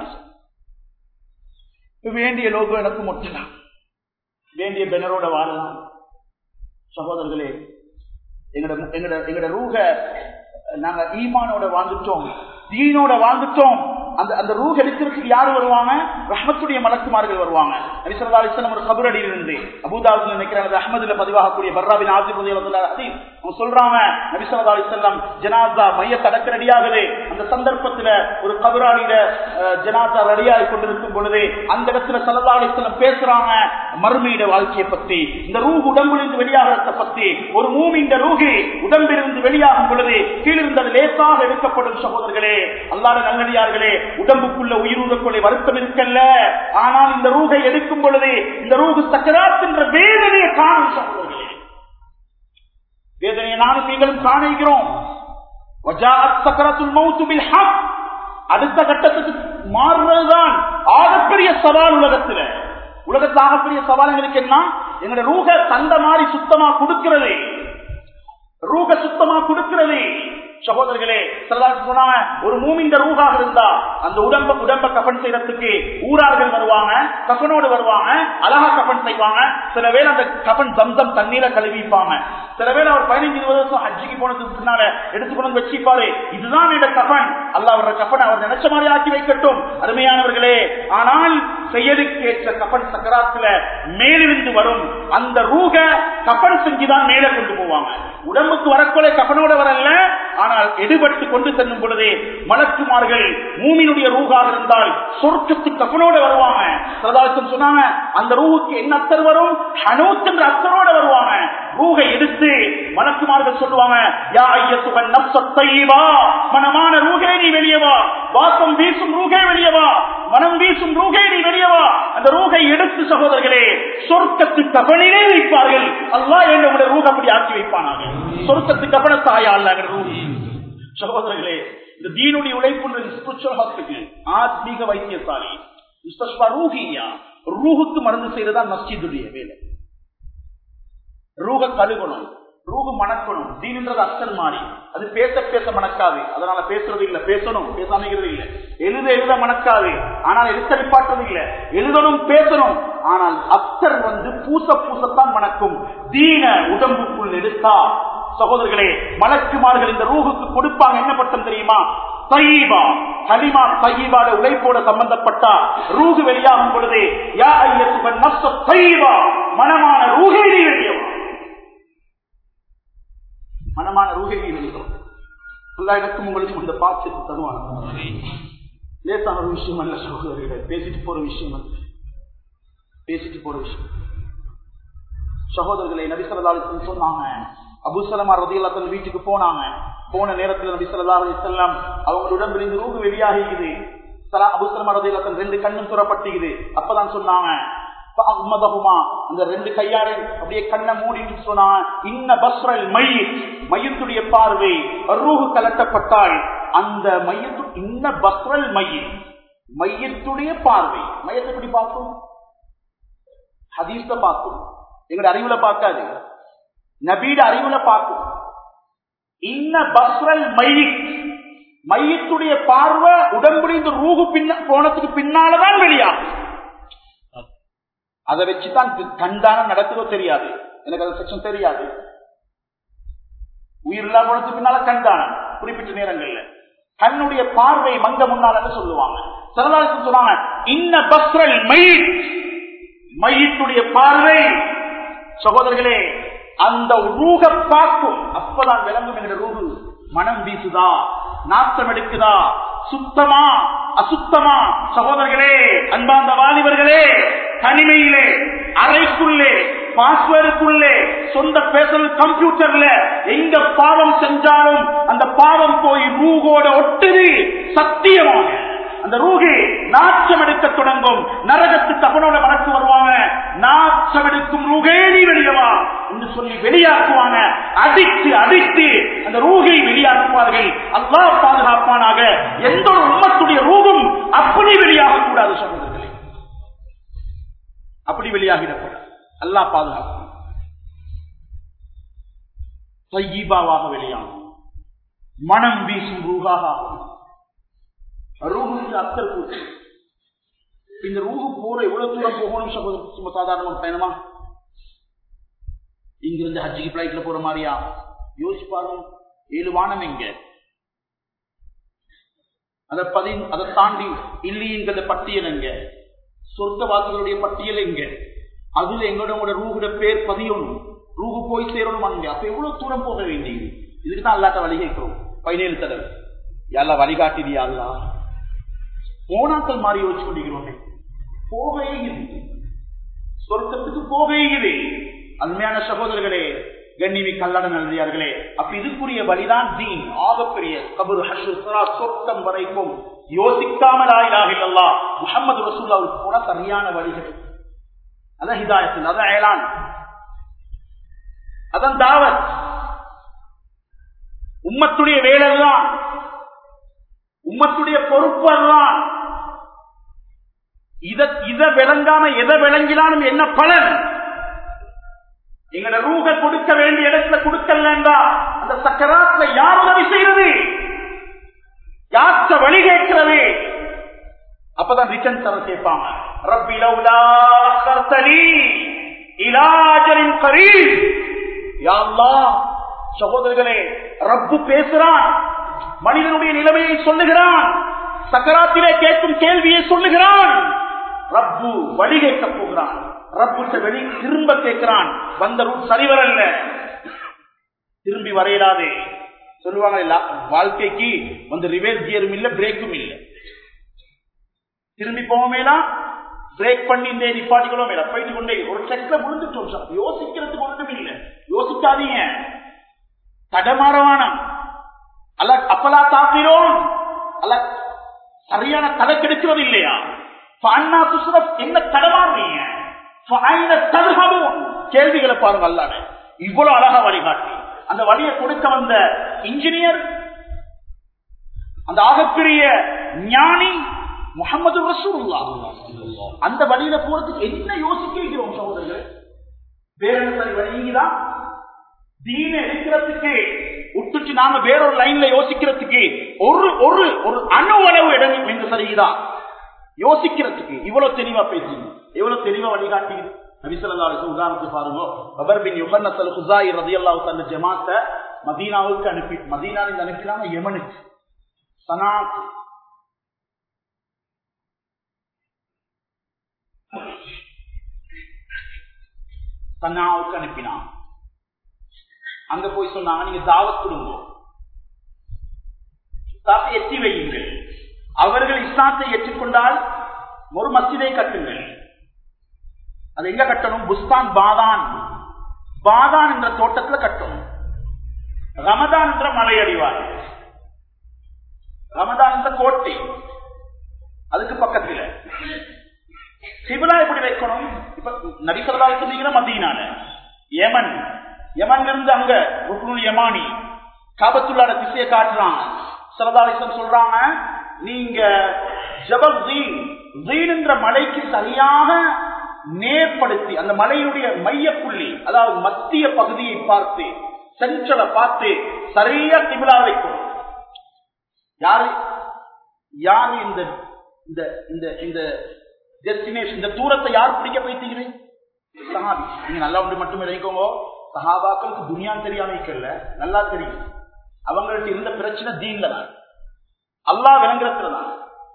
வேண்டிய லோகம் எனக்கு முட்டலாம் வேண்டிய பெனரோட வாழலாம் சகோதரர்களே எங்கட எங்கட எங்கட ரூக நாங்க ஈமானோட வாழ்ந்துட்டோம் தீனோட வாழ்ந்துட்டோம் அந்த அந்த ரூஹ் எடுக்கிறதுக்கு யாரு வருவாங்க ரஹ்மத்துடைய மலக்குமார்கள் வருவாங்க நபிசல்லா அலிஸ்லாம் ஒரு கபரடியில் இருந்து அபுதாபுல நினைக்கிறாங்க அஹமதுல பதிவாகக்கூடிய பர்ராபின் ஆசிப் அவங்க சொல்றாங்க நபிசல்லா அலிஸ்லாம் ஜனாசா மைய தடக்க ரெடியாகுது அந்த சந்தர்ப்பத்துல ஒரு கபராடியில அஹ், ஜனாசா ரெடியாகி கொண்டிருக்கும் பொழுது அந்த இடத்துல சல்லா அலிஸ்லாம் பேசுறாங்க மறுமையிட வாழ்க்கையை பத்தி இந்த ரூஹ் உடம்பிலிருந்து வெளியாகிறத பத்தி ஒரு மூமின்ற ரூஹி உடம்பிலிருந்து வெளியாகும் பொழுது கீழிருந்து அது லேசாக எடுக்கப்படும் சகோதரர்களே அல்லாத நல்லடியார்களே உடம்புக்குள்ள உயிரூறக்குள்ளே வருத்தம் இருக்கல்ல ஆனால் இந்த ரூகை எடுக்கும் பொழுது இந்த ரூகு சக்கராத் என்ற வேதனையை காணும் சகோதரர்களே வேதனையை நானும் நீங்களும் காணுகிறோம் வஜாஅத் சக்கரத்துல் மௌத்து பில் ஹக். அடுத்த கட்டத்துக்கு மாறுறதுதான் ஆகப்பெரிய சவால் உலகத்துல உலகத்துல ஆகப்பெரிய சவால் எங்களுக்கு என்ன எங்களோட ரூக தந்த மாதிரி சுத்தமா கொடுக்கிறது ரூக சுத்தமா கொடுக்கிறது சகோதரர்களே சிலதாக சொன்னாங்க ஒரு மூமிந்த ரூகாக இருந்தா அந்த உடம்ப உடம்ப கபன் செய்யறதுக்கு ஊரார்கள் வருவாங்க கபனோடு வருவாங்க அழகா கபன் செய்வாங்க சில வேளை அந்த கபன் தம்தம் தண்ணீர கழுவிப்பாங்க சில வேளை அவர் பதினைஞ்சு இருபது வருஷம் ஹஜ்ஜிக்கு போனதுக்கு பின்னால எடுத்துக்கொண்டு வச்சுப்பாரு இதுதான் என்னோட கபன் அல்ல அவரோட கபன் அவர் நினைச்ச மாதிரி ஆக்கி வைக்கட்டும் அருமையானவர்களே ஆனால் செயலுக்கேற்ற கபன் சக்கராத்துல மேலிருந்து வரும் அந்த ரூக கபன் செஞ்சுதான் மேலே கொண்டு போவாங்க உடம்புக்கு வரக்கொலை கபனோட வரல ஆனால் எடுபட்டு கொண்டு செல்லும் பொழுதே மலக்குமார்கள் மூமினுடைய ரூகாக இருந்தால் சொர்க்கத்து கபனோட வருவாங்க சரதாசம் சொன்னாங்க அந்த ரூவுக்கு என்ன அத்தர் வரும் ஹனூத் என்ற அத்தரோட வருவாங்க ரூகை எடுத்து மலக்குமார்கள் சொல்லுவாங்க யா ஐயத்துவன் நப்சத்தைவா மனமான ரூகே நீ வெளியே வா வாசம் வீசும் ரூகே வெளியே வா மனம் வீசும் ரூகே நீ வெளியே வா அந்த ரூகை எடுத்து சகோதரர்களே சொர்க்கத்து கபனிலே வைப்பார்கள் அல்லாஹ் என்னுடைய ரூக அப்படி ஆக்கி வைப்பானாங்க சொர்க்கத்து கபன தாயா அல்ல ரூகி சகோதரர்களே இந்த தீனுடைய உழைப்புன்றது ஸ்பிரிச்சுவல் ஹாஸ்பிட்டல் ஆத்மீக வைத்தியசாலை முஸ்தஷ்பா ரூஹியா ரூஹுக்கு மருந்து செய்யறதா மஸ்ஜிதுடைய வேலை ரூக கழுகணும் ரூகு மணக்கணும் தீன்ன்றது அசல் மாறி அது பேச பேச மணக்காது அதனால பேசுறது இல்ல பேசணும் பேசாமைகிறது இல்ல எழுத எழுத மணக்காது ஆனால் எழுத்தறிப்பாட்டது இல்ல எழுதணும் பேசணும் ஆனால் அத்தர் வந்து பூச பூசத்தான் மணக்கும் தீன உடம்புக்குள் எடுத்தா சகோதரர்களே மலக்குமார்கள் இந்த ரூகுக்கு கொடுப்பாங்க என்ன பட்டம் தெரியுமா தையீபா கலிமா தையீபாட உழைப்போட சம்பந்தப்பட்டா ரூகு வெளியாகும் பொழுது யா ஐயத்துவன் நப்ச தையீபா மனமான ரூகை நீ வெளியவா மனமான ரூகை நீ வெளியவா எல்லா இடத்தும் உங்களுக்கு இந்த பாட்சியத்தை தருவாங்க லேசான ஒரு விஷயம் அல்ல சகோதரர்களே பேசிட்டு போற விஷயம் அல்ல பேசிட்டு போற விஷயம் சகோதரர்களை நபிசரதாலும் சொன்னாங்க அபுசலமா ரதியல்லா தன் வீட்டுக்கு போனாங்க போன நேரத்தில் நபிசல்லா அலிசல்லாம் அவங்களுடன் விழுந்து ரூகு வெளியாகிக்குது சலா அபுசலமா ரதியல்லா தன் ரெண்டு கண்ணும் துறப்பட்டுக்குது அப்பதான் சொன்னாங்க அஹ்மதகுமா இந்த ரெண்டு கையாரை அப்படியே கண்ணை மூடிட்டு சொன்னாங்க இன்ன பஸ்ரல் மையத் மையத்துடைய பார்வை ரூஹு கலட்டப்பட்டால் அந்த மையத்து இன்ன பஸ்ரல் மையம் மையத்துடைய பார்வை மையத்தை எப்படி பார்க்கும் ஹதீஸ்ல பார்க்கும் எங்களுடைய அறிவுல பார்க்காது நபீட அறிவுல பார்க்கும் இன்ன பஸ்ரல் மையிக் மையத்துடைய பார்வை உடம்புல இந்த ரூகு பின்ன போனதுக்கு பின்னாலதான் வெளியாகும் அதை வச்சுதான் கண்டானம் நடக்குதோ தெரியாது எனக்கு அது செக்ஷன் தெரியாது உயிரில்லா போனதுக்கு பின்னால கண்டானம் குறிப்பிட்ட நேரங்கள்ல கண்ணுடைய பார்வை மங்க முன்னால சொல்லுவாங்க சரதாரத்தில் சொல்லுவாங்க இன்ன பஸ்ரல் மையிட் மையத்துடைய பார்வை சகோதரர்களே அந்த ரூக பார்க்கும் அப்பதான் விளங்கும் என்ற ரூகு மனம் வீசுதா நாட்டம் எடுக்குதா சுத்தமா அசுத்தமா சகோதரர்களே அன்பாந்த வாலிபர்களே தனிமையிலே அறைக்குள்ளே பாஸ்வேர்டுக்குள்ளே சொந்த பேசல் கம்ப்யூட்டர்ல எங்க பாவம் செஞ்சாலும் அந்த பாவம் போய் ரூகோட ஒட்டுது சத்தியமாக அந்த ரூகி நாச்சம் எடுக்க தொடங்கும் நரகத்துக்கு அவனோட வழக்கு வருவாங்க நாச்சம் எடுக்கும் ரூகே நீ வெளியவா என்று சொல்லி வெளியாக்குவாங்க அடித்து அடித்து அந்த ரூகை வெளியாக்குவார்கள் அல்லா பாதுகாப்பானாக எந்த ஒரு உம்மத்துடைய ரூகும் அப்படி வெளியாக கூடாது சகோதரர்களே அப்படி வெளியாகிடக்கூடாது அல்லா பாதுகாப்பு சையீபாவாக வெளியாகும் மனம் வீசும் ரூகாக ஆகும் ரூஹுக்கு அத்தர் கூட்டு இந்த ரூஹு போற எவ்வளவு தூரம் போகணும் சும்மா சாதாரண பயணமா இங்கிருந்து ஹஜ்ஜிக்கு பிளைட்ல போற மாதிரியா யோசிப்பாரு ஏழு வானம் எங்க அதை பதி அதை தாண்டி இல்லிங்கிற பட்டியல் எங்க சொர்க்கவாசிகளுடைய பட்டியல் எங்க அதுல எங்களோட ரூகுட பேர் பதியணும் ரூகு போய் சேரணும் அங்க அப்ப எவ்வளவு தூரம் போக வேண்டியது இதுக்கு தான் அல்லாட்ட வழி கேட்கிறோம் பதினேழு தடவை எல்லாம் வழிகாட்டிதியா அல்லா போனாக்கள் மாறி யோசிச்சு கொண்டிருக்கிறோமே போகவே இல்லை சொர்க்கத்துக்கு போகவே இல்லை அருமையான சகோதரர்களே கண்ணிமி கல்லட நல்லியார்களே அப்ப இதுக்குரிய வழிதான் தீன் ஆகப்பெரிய கபுர் ஹஷுசரா சொர்க்கம் வரைக்கும் யோசிக்காமல் ஆயிலாக இல்லல்லா முகமது ரசூல்லாவுக்கு போன சரியான வழிகள் அதான் ஹிதாயத்தில் அதான் ஏலான் அதான் தாவத் உம்மத்துடைய வேலை தான் உம்மத்துடைய பொறுப்பு அதுதான் இத இத விளங்காம எதை விளங்கினாலும் என்ன பலன் எங்களோட ரூக கொடுக்க வேண்டிய இடத்துல கொடுக்கலண்டா அந்த சக்கராத்துல யார் உதவி செய்யறது யார்த்த வழி கேட்கிறது அப்பதான் ரிட்டர்ன் தர கேட்பாங்க ரப்பி லவ்லா கர்த்தலி இலாஜரின் கரீப் யா அல்லாஹ் சகோதரர்களே ரப்பு பேசுறான் மனிதனுடைய நிலைமையை சொல்லுகிறான் சக்கராத்திலே கேட்கும் கேள்வியை சொல்லுகிறான் ரப்பு வழி கேட்க போகிறான் ரப்பு வெளி திரும்ப கேட்கிறான் வந்த ரூட் சரிவரல்ல திரும்பி வரையிடாதே சொல்லுவாங்க இல்ல வாழ்க்கைக்கு வந்து ரிவேஸ் கியரும் இல்ல பிரேக்கும் இல்ல திரும்பி போவோமேலாம் பிரேக் பண்ணி இந்த நிப்பாட்டிக்கணும் மேல போயிட்டு கொண்டே ஒரு செக்ல முடிஞ்சிட்டோம் சார் யோசிக்கிறதுக்கு ஒன்றும் இல்லை யோசிக்காதீங்க தடமாறவானம் அல்ல அப்பலா தாக்கிறோம் அல்ல சரியான தலை கெடுக்கிறது இல்லையா ஃபஅன்னா துஸ்ரப் என்ன தடமாறுறீங்க ஃபஅைன தத்ஹபூன் கேள்விகளை பாருங்க அல்லாஹ் இவ்வளவு அழகா வழிகாட்டி அந்த வழியை கொடுக்க வந்த இன்ஜினியர் அந்த ஆகப்பெரிய ஞானி முகமது ரசூல்லா அந்த வழியில போறதுக்கு என்ன யோசிக்கிறோம் சகோதரர்கள் வேற என்ன சரி வழிதான் தீன எடுக்கிறதுக்கு விட்டுட்டு நாங்க வேறொரு லைன்ல யோசிக்கிறதுக்கு ஒரு ஒரு ஒரு அணு அளவு இடம் என்று சரிதான் யோசிக்கிறதுக்கு இவ்வளவு தெளிவா பேசுங்க எவ்வளவு தெளிவா வழிகாட்டுகிறது நபிசல்லா உதாரணத்துக்கு பாருங்க பபர் பின் யுகன்னத்தல் ஹுசாய் ரதியல்லாஹு தன்ன ஜமாத்த மதீனாவுக்கு அனுப்பி மதீனாவில் அனுப்பினாங்க யமனுக்கு சனாக்கு சன்னாவுக்கு அனுப்பினான் அங்க போய் சொன்னாங்க நீங்க தாவத் கொடுங்க இஸ்லாத்தை எட்டி வையுங்கள் அவர்கள் இஸ்லாத்தை ஏற்றுக்கொண்டால் ஒரு மசிதை கட்டுங்கள் அது எங்க கட்டணும் புஸ்தான் பாதான் பாதான் என்ற தோட்டத்துல கட்டணும் ரமதான் என்ற மலை அடிவார் ரமதான் என்ற கோட்டை அதுக்கு பக்கத்துல சிவலா எப்படி வைக்கணும் இப்ப நபிசல்லா சொன்னீங்கன்னா மதியனால யமன் யமன்ல இருந்து அங்க ருக்னுல் யமானி காபத்துள்ளாட திசையை காட்டுறாங்க சரதாலிசம் சொல்றாங்க நீங்க ஜபல் ஜீன் ஜீன் என்ற மலைக்கு சரியாக நேர்படுத்தி அந்த மலையினுடைய மைய புள்ளி அதாவது மத்திய பகுதியை பார்த்து சென்ட்ரலை பார்த்து சரியா திமிழா வைக்கும் யாரு யாரு இந்த இந்த இந்த இந்த டெஸ்டினேஷன் இந்த தூரத்தை யார் பிடிக்க வைத்தீங்க சஹாபி நீங்க நல்லா ஒன்று மட்டும் நினைக்கோங்க சஹாபாக்களுக்கு துனியான் தெரியாம இருக்கல நல்லா தெரியும் அவங்கள்ட்ட இருந்த பிரச்சனை தீன்ல தான் அல்லா விளங்குறதுல தான்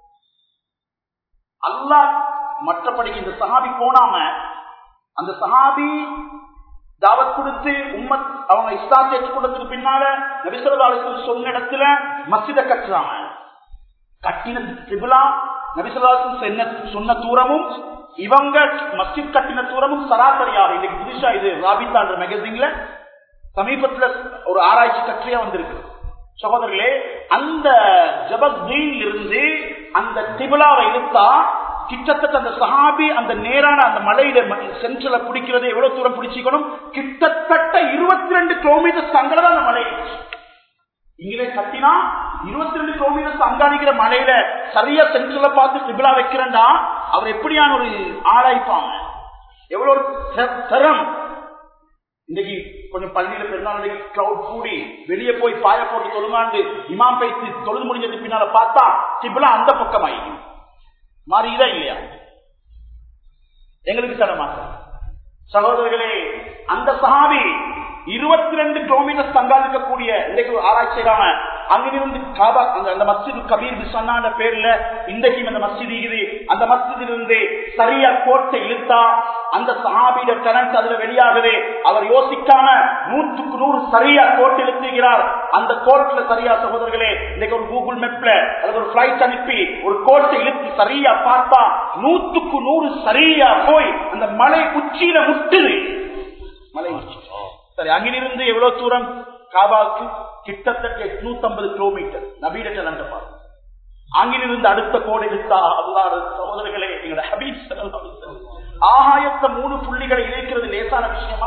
அல்லாஹ் மற்றபடிக்கு இந்த சஹாபி போனாம அந்த சஹாபி தாவத் கொடுத்து உம்மத் அவங்க இஸ்லாத்தை ஏற்றுக்கொண்டதுக்கு பின்னால நபிசல்லாளுக்கு சொன்ன இடத்துல மசித கட்டுறாங்க கட்டின திபுலா நபிசல்லாளுக்கு சொன்ன தூரமும் இவங்க மஸ்ஜித் கட்டின தூரமும் சராசரியாக இன்னைக்கு புதுசா இது ராபித்தான்ற மேகசின்ல சமீபத்துல ஒரு ஆராய்ச்சி கற்றியா வந்திருக்கு சகோதரர்களே அந்த ஜபத்வீல் இருந்து அந்த திபுலாவை இழுத்தா கிட்டத்தட்ட அந்த சஹாபி அந்த நேரான அந்த மலையில சென்ட்ரல பிடிக்கிறது எவ்வளவு தூரம் பிடிச்சிக்கணும் கிட்டத்தட்ட இருபத்தி ரெண்டு கிலோமீட்டர் அங்கதான் அந்த மலை இங்கே கட்டினா இருபத்தி ரெண்டு கிலோமீட்டர் அங்காணிக்கிற மலையில சரியா சென்ட்ரல பார்த்து திபிலா வைக்கிறேன்டா அவர் எப்படியான ஒரு ஆராய்ப்பாங்க எவ்வளவு தரம் இன்னைக்கு கொஞ்சம் பள்ளியில பெருநாள் கிரௌட் கூடி வெளியே போய் பாய போட்டு தொழுமாண்டு இமாம் பேசி தொழுது முடிஞ்சது பின்னால பார்த்தா திபிலா அந்த பக்கம் ஆகி மாறிதா இல்லையா எங்களுக்கு தர மாட்டோம் சகோதரர்களே அந்த சஹாபி இருபத்தி ரெண்டு கிலோமீட்டர் தங்கால் இருக்கக்கூடிய இன்றைக்கு ஆராய்ச்சி செய்யறாங்க அங்கிருந்து காபா அந்த அந்த மஸ்ஜித் கபீர் பிஸ்வன்னான பேர்ல இன்றைக்கும் அந்த மஸ்ஜித் இருக்குது அந்த மஸ்ஜிதில் இருந்து சரியா கோட்டை இழுத்தா அந்த சஹாபியோட கரண்ட் அதுல வெளியாகுது அவர் யோசிக்காம நூற்றுக்கு நூறு சரியா கோட்டை இழுத்துகிறார் அந்த கோட்டில் சரியா சகோதரர்களே இன்னைக்கு ஒரு கூகுள் மேப்ல அல்லது ஒரு பிளைட் அனுப்பி ஒரு கோட்டை இழுத்து சரியா பார்த்தா நூற்றுக்கு நூறு சரியா போய் அந்த மலை உச்சியில முட்டுது மலை உச்சி சரி அங்கிலிருந்து எவ்வளவு தூரம் காபாவுக்கு கிட்டத்தட்ட எட்நூத்தி ஐம்பது கிலோமீட்டர் நபீட பாரு அங்கிலிருந்து அடுத்த கோடை எடுத்தா அல்லாத சகோதரர்களே எங்களோட ஹபீப் ஆகாயத்த மூணு புள்ளிகளை இணைக்கிறது லேசான விஷயமா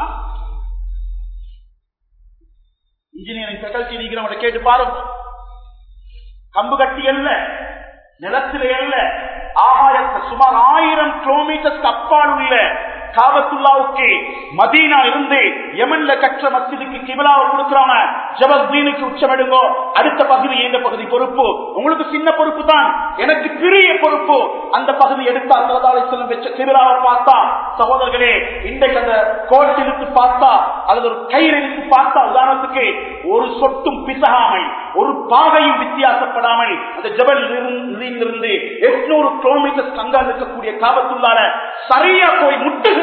இன்ஜினியரிங் ஃபேக்கல்டி நீக்கிறவங்க கேட்டு பாருங்க கம்பு கட்டி அல்ல நிலத்திலே அல்ல ஆகாயத்தை சுமார் ஆயிரம் கிலோமீட்டர் அப்பால் உள்ள காபத்துல்லாவுக்கு மதீனா இருந்து யமன்ல கற்ற மஸ்ஜிதுக்கு கிபிலாவை கொடுக்கிறாங்க ஜபஸ்தீனுக்கு உச்சமிடுங்கோ அடுத்த பகுதி எந்த பகுதி பொறுப்பு உங்களுக்கு சின்ன பொறுப்பு தான் எனக்கு பெரிய பொறுப்பு அந்த பகுதி எடுத்தா சரதாலை செல்லும் வச்ச கிபிலாவை பார்த்தா சகோதரர்களே இன்றைக்கு அந்த கோட் இழுத்து பார்த்தா அல்லது ஒரு கயிறு இழுத்து பார்த்தா உதாரணத்துக்கு ஒரு சொட்டும் பிசகாமல் ஒரு பாகையும் வித்தியாசப்படாமல் அந்த ஜபல் இருந்து எட்நூறு கிலோமீட்டர் கங்கால் இருக்கக்கூடிய காபத்துள்ளால சரியா போய் முட்டுகிறது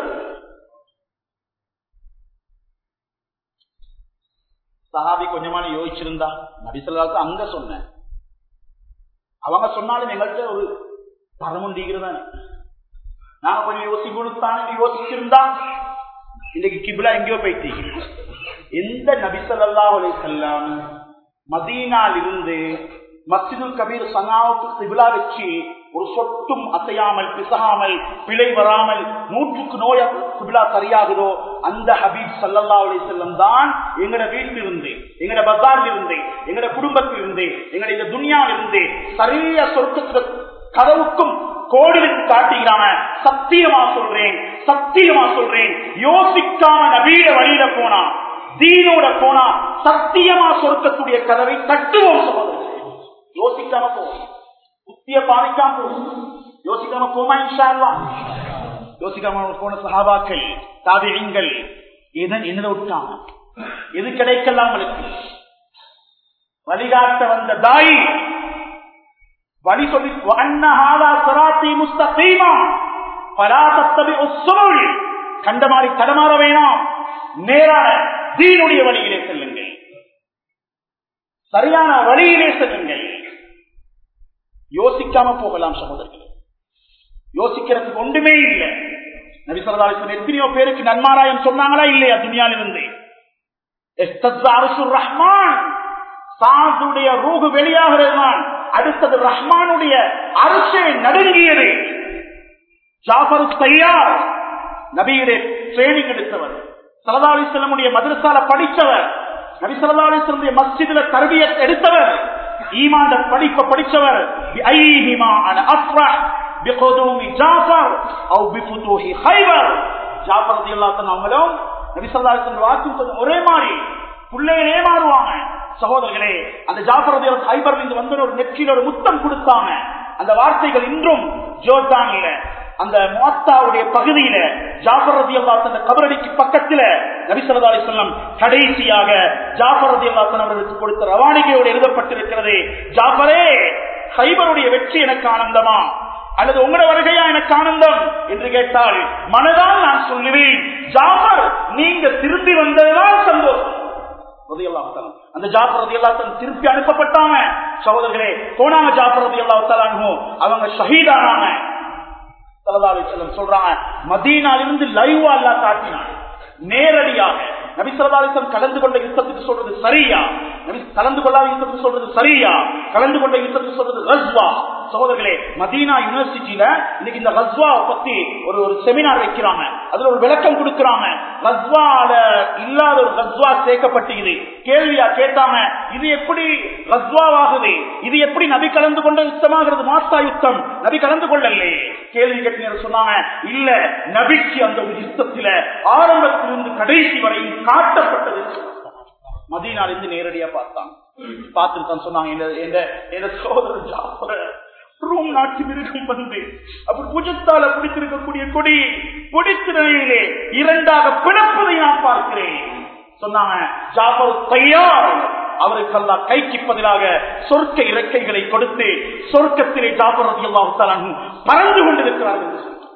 சஹாபி கொஞ்சமான யோசிச்சிருந்தா நபிசல்லாத்து அங்க சொன்னேன் அவங்க சொன்னாலும் எங்கள்கிட்ட ஒரு தரமுண்டிகிறது தானே நாங்க கொஞ்சம் யோசிக்கணும் தானே யோசிச்சிருந்தா இன்னைக்கு கிபிலா எங்கேயோ போயிட்டீங்க எந்த நபிசல்லா செல்லாம் மதீனால் இருந்து மஸ்ஜிதுல் கபீர் சனாவுக்கு சிவிலா வச்சு ஒரு சொட்டும் அசையாமல் பிசகாமல் பிழை வராமல் நூற்றுக்கு நோய குபிலா சரியாகுதோ அந்த ஹபீப் சல்லல்லா அலி செல்லம் தான் எங்கட வீட்டில் இருந்து எங்கட பசாரில் இருந்து எங்கட குடும்பத்தில் இருந்து எங்கட இந்த துனியாவில் இருந்து சரிய சொர்க்கத்துல கதவுக்கும் கோடிலுக்கு காட்டுகிறான சத்தியமா சொல்றேன் சத்தியமா சொல்றேன் யோசிக்காம நபீட வழியில போனா தீனோட போனா சத்தியமா சொர்க்கத்துடைய கதவை தட்டுவோம் சகோதரர்களே யோசிக்காம போவோம் புத்திய பாதிக்காம போவோம் யோசிக்காம போமா இன்ஷா அல்லாஹ் யோசிக்காம போன சஹாபாக்கள் தாபியங்கள் இதன் என்னதை விட்டாங்க எது கிடைக்கலாம் அவளுக்கு வழிகாட்ட வந்த தாய் வழி சொல்லி அன்னஹாதா சிராத்தி முஸ்தகீமா ஃபலா தத்தபிஉ சுபுல் கண்டமாறி தடமாற வேணாம் நேரான தீனுடைய வழியிலே செல்லுங்கள் சரியான வழியிலே செல்லுங்கள் யோசிக்காம போகலாம் சகோதரர்களே யோசிக்கிறதுக்கு ஒன்றுமே இல்லை நபி ஸல்லல்லாஹு அலைஹி வஸல்லம் எத்தனையோ பேருக்கு நன்மாராயம் சொன்னாங்களா இல்லையா துனியாவிலிருந்து இஸ்தஸ்ஸா அர்ஷுர் ரஹ்மான் சாதுடைய ரூகு வெளியாகிறதுதான் அடுத்தது ரஹ்மானுடைய அரிசை நடுங்கியது ஜாஃபர் தையார் நபியுடைய ட்ரைனிங் எடுத்தவர் சல்லா அலிஸ்லமுடைய மதரசால படித்தவர் நபி சல்லா அலிஸ்லமுடைய மஸ்ஜிதுல தரபியத் எடுத்தவர் ஈமாண்ட படிப்ப படித்தவர் بأيهما أنا أفرح بقدوم جعفر أو بفتوح خيبر ஜாஃபர் ரலியல்லாஹு அன்ஹு அவங்களும் நபி ஸல்லல்லாஹு அலைஹி வஸல்லம் வாக்கு கொஞ்சம் ஒரே மாதிரி பிள்ளைகளே மாறுவாங்க சகோதரர்களே அந்த ஜாஃபர் ரலியல்லாஹு ஹைபர்ல இருந்து வந்து ஒரு நெற்றியில ஒரு முத்தம் கொடுத்தாங்க அந்த வார்த்தைகள் இன்றும் ஜோர்டான்ல அந்த மோத்தாவுடைய பகுதியில ஜாஃபர் ரதி அல்லா தந்த கபரடிக்கு பக்கத்துல நபி ஸல்லல்லாஹு அலைஹி வஸல்லம் கடைசியாக ஜாஃபர் ரதி அல்லா அவர்களுக்கு கொடுத்த ரவானிகையோடு எழுதப்பட்டிருக்கிறது ஜாஃபரே ஹைபருடைய வெற்றி எனக்கு ஆனந்தமா அல்லது உங்களோட வருகையா எனக்கு ஆனந்தம் என்று கேட்டால் மனதால் நான் சொல்லுவேன் ஜாஃபர் நீங்க திரும்பி வந்ததுதான் சந்தோஷம் ரலியல்லாஹு தஆலா. அந்த ஜாஃபர் ரலியல்லாஹு தஆலா திருப்பி அனுப்பப்பட்டாங்க சகோதரர்களே போனாங்க ஜாஃபர் ரலியல்லாஹு தஆலா அன்ஹு. அவங்க ஷஹீதானாங்க ஸல்லல்லாஹு அலைஹி வஸல்லம் சொல்றாங்க மதீனாவிலிருந்து லைவா அல்லாஹ் காட்டினான் நேரடியாக நபி ஸல்லல்லாஹு அலைஹி வஸல்லம் கலந்து கொண்ட யுத்தத்துக்கு சொல்றது சரியா நபி கலந்து கொள்ளாத யுத்தத்துக்கு சொல்றது சரியா கலந்து கொண்ட யுத்தத்துக்கு சொல்றது ரஸ்வா சகோதரர்களே மதீனா யூனிவர்சிட்டியில இன்னைக்கு இந்த ரஸ்வாவை பத்தி ஒரு ஒரு செமினார் வைக்கிறாங்க அதுல ஒரு விளக்கம் கொடுக்கறாங்க ரஸ்வால இல்லாத ஒரு ரஸ்வா சேர்க்கப்பட்டது கேள்வியா கேட்டாங்க இது எப்படி ரஸ்வாவாகுது இது எப்படி நபி கலந்து கொண்ட யுத்தமாகிறது மாஸ்தா யுத்தம் நபி கலந்து கொள்ளலே கேள்வி கேட்டு சொன்னாங்க இல்ல நபிக்கு அந்த ஒரு யுத்தத்தில ஆரம்பத்திலிருந்து கடைசி வரையும் காட்டப்பட்டது மதீனால இருந்து நேரடியா பார்த்தாங்க பார்த்துட்டு தான் சொன்னாங்க இந்த- இந்த- இந்த சோதரர் ஜாஃபர் ரூம் நாட்டு மிருகம் வந்து அப்படி புஜத்தால பிடித்திருக்கக்கூடிய கொடி பிடித்த நிலையிலே இரண்டாக பிளப்பதை நான் பார்க்கிறேன் சொன்னாங்க ஜாபர் தையார் அவருக்கு அல்லா கைக்கு பதிலாக சொர்க்க இறக்கைகளை கொடுத்து சொர்க்கத்திலே ஜாபர் ரதி அல்லாஹு பறந்து கொண்டிருக்கிறார்கள் என்று சொன்னார்.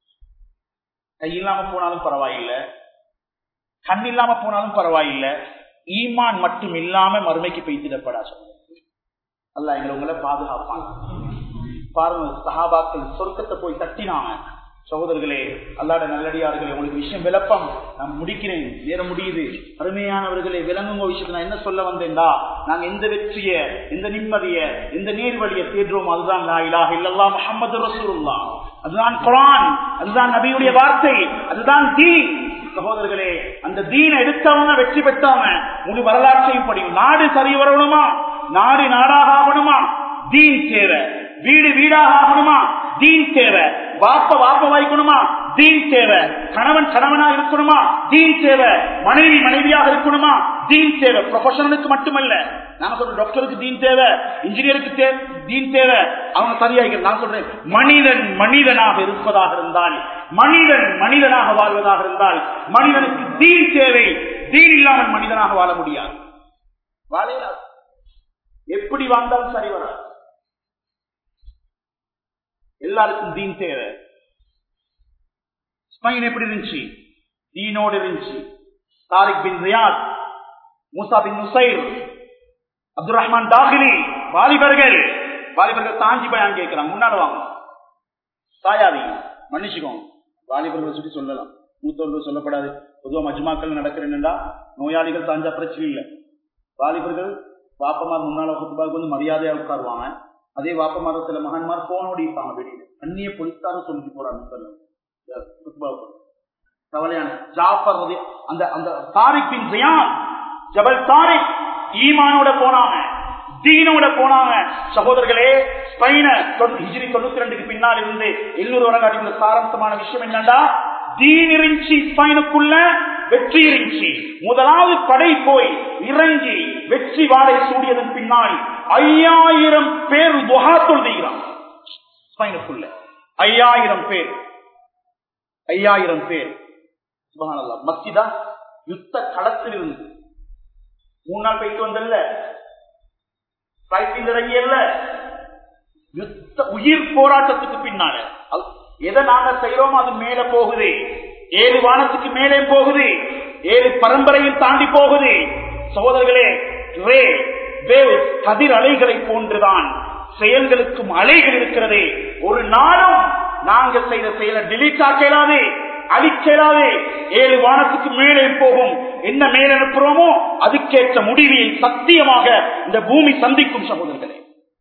கை இல்லாம போனாலும் பரவாயில்லை கண் இல்லாம போனாலும் பரவாயில்லை ஈமான் மட்டும் இல்லாம மறுமைக்கு பெய்திடப்படா அல்ல எங்களை உங்களை பாதுகாப்பாங்க பாருங்க சஹாபாக்கள் சொர்க்கத்தை போய் தட்டினாங்க சகோதரர்களே அல்லாட நல்லடியார்களே உங்களுக்கு விஷயம் விளப்பம் நான் முடிக்கிறேன் நேரம் முடியுது அருமையானவர்களே விளங்குங்க விஷயத்தை நான் என்ன சொல்ல வந்தேன்டா நாங்க எந்த வெற்றிய எந்த நிம்மதிய எந்த நேர்வழியை தேடுறோம் அதுதான் லா இலாஹ இல்லல்லாஹ் முஹம்மது ரசூலுல்லாஹ் அதுதான் குர்ஆன் அதுதான் நபியுடைய வார்த்தை அதுதான் தீன் சகோதரர்களே அந்த தீனை எடுத்தவங்க வெற்றி பெற்றவங்க முழு வரலாற்றையும் படியும் நாடு சரி வரணுமா நாடு நாடாக ஆகணுமா தீன் தேவை வீடு வீடாக ஆகணுமா தீன் தேவை வாப்ப வாப்ப வைக்கணுமா தீன் தேவை கணவன் கணவனா இருக்கணுமா தீன் தேவை மனைவி மனைவியாக இருக்கணுமா தீன் தேவை ப்ரொஃபஷனலுக்கு மட்டுமல்ல நான் சொல்றேன் டாக்டருக்கு தீன் தேவை இன்ஜினியருக்கு தே- தீன் தேவை அவங்க சரியாக நான் சொல்றேன் மனிதன் மனிதனாக இருப்பதாக இருந்தால் மனிதன் மனிதனாக வாழ்வதாக இருந்தால் மனிதனுக்கு தீன் தேவை தீன் இல்லாமல் மனிதனாக வாழ முடியாது வாழையாது எப்படி வாழ்ந்தாலும் சரி வராது எல்லாருக்கும் தீன் தேவை ஸ்பெயின் எப்படி இருந்துச்சு தீனோடு இருந்துச்சு Tariq bin Riyad Musa bin Nusair Abdul Rahman தாகிலி வாலிபர்கள் வாலிபர்கள் தாஞ்சி பயான் கேட்கிறாங்க முன்னால வாங்க தாயாதீங்க மன்னிச்சுக்கோங்க வாலிபர்களை சுற்றி சொல்லலாம் மூத்தவர்கள் சொல்லப்படாது பொதுவா மஜ்மாக்கள் நடக்கிறேன்டா நோயாளிகள் தாஞ்சா பிரச்சனை இல்லை வாலிபர்கள் வாப்பமார் முன்னால குத்துபாவுக்கு வந்து மரியாதையா உட்காருவாங்க அதே வாப்பமார சில மகன்மார் போனோடு இருப்பாங்க வெளியில அந்நிய பொலித்தார சொல்லிட்டு போறாங்க குத்துபாவுக்கு கவலையான ஜாஃபர் ரதி- அந்த அந்த தாரிக் பின் ஜியான் ஜபல் தாரிக் ஈமானோட போனாங்க தீனோட போனாங்க சகோதரர்களே ஸ்பைன ஹிஜ்ரி தொண்ணூத்தி ரெண்டுக்கு பின்னால் இருந்து எல்லூர் வரங்காட்டி சாரம்சமான விஷயம் என்னன்னா தீன் இருந்துச்சு ஸ்பைனுக்குள்ள வெற்றி இருந்துச்சு முதலாவது படை போய் இறங்கி வெற்றி வாடை சூடியதன் பின்னால் ஐயாயிரம் பேர் துஹா தொழுகிறான் ஸ்பைனுக்குள்ள ஐயாயிரம் பேர் ஐயாயிரம் பேர் சுபஹானல்லாஹ். மஸ்ஜிதா யுத்த களத்தில் இருந்து மூணு நாள் போயிட்டு வந்தல்ல பிளைட்டில் இறங்கியல்ல யுத்த உயிர் போராட்டத்துக்கு பின்னால அது- எதை நாங்க செய்யறோம் அது மேல போகுது ஏழு வானத்துக்கு மேலே போகுது ஏழு பரம்பரையில் தாண்டி போகுது சகோதரர்களே ரே வேவ் கதிர் அலைகளை போன்றுதான் செயல்களுக்கும் அலைகள் இருக்கிறது ஒரு நாளும் நாங்க செய்த செயலை delete ஆக்கலாது அழிக்கலாது ஏழு வானத்துக்கு மேலே போகும் என்ன மேல அனுப்புறோமோ அதுக்கேற்ற முடிவை சத்தியமாக இந்த பூமி சந்திக்கும் சகோதரர்களே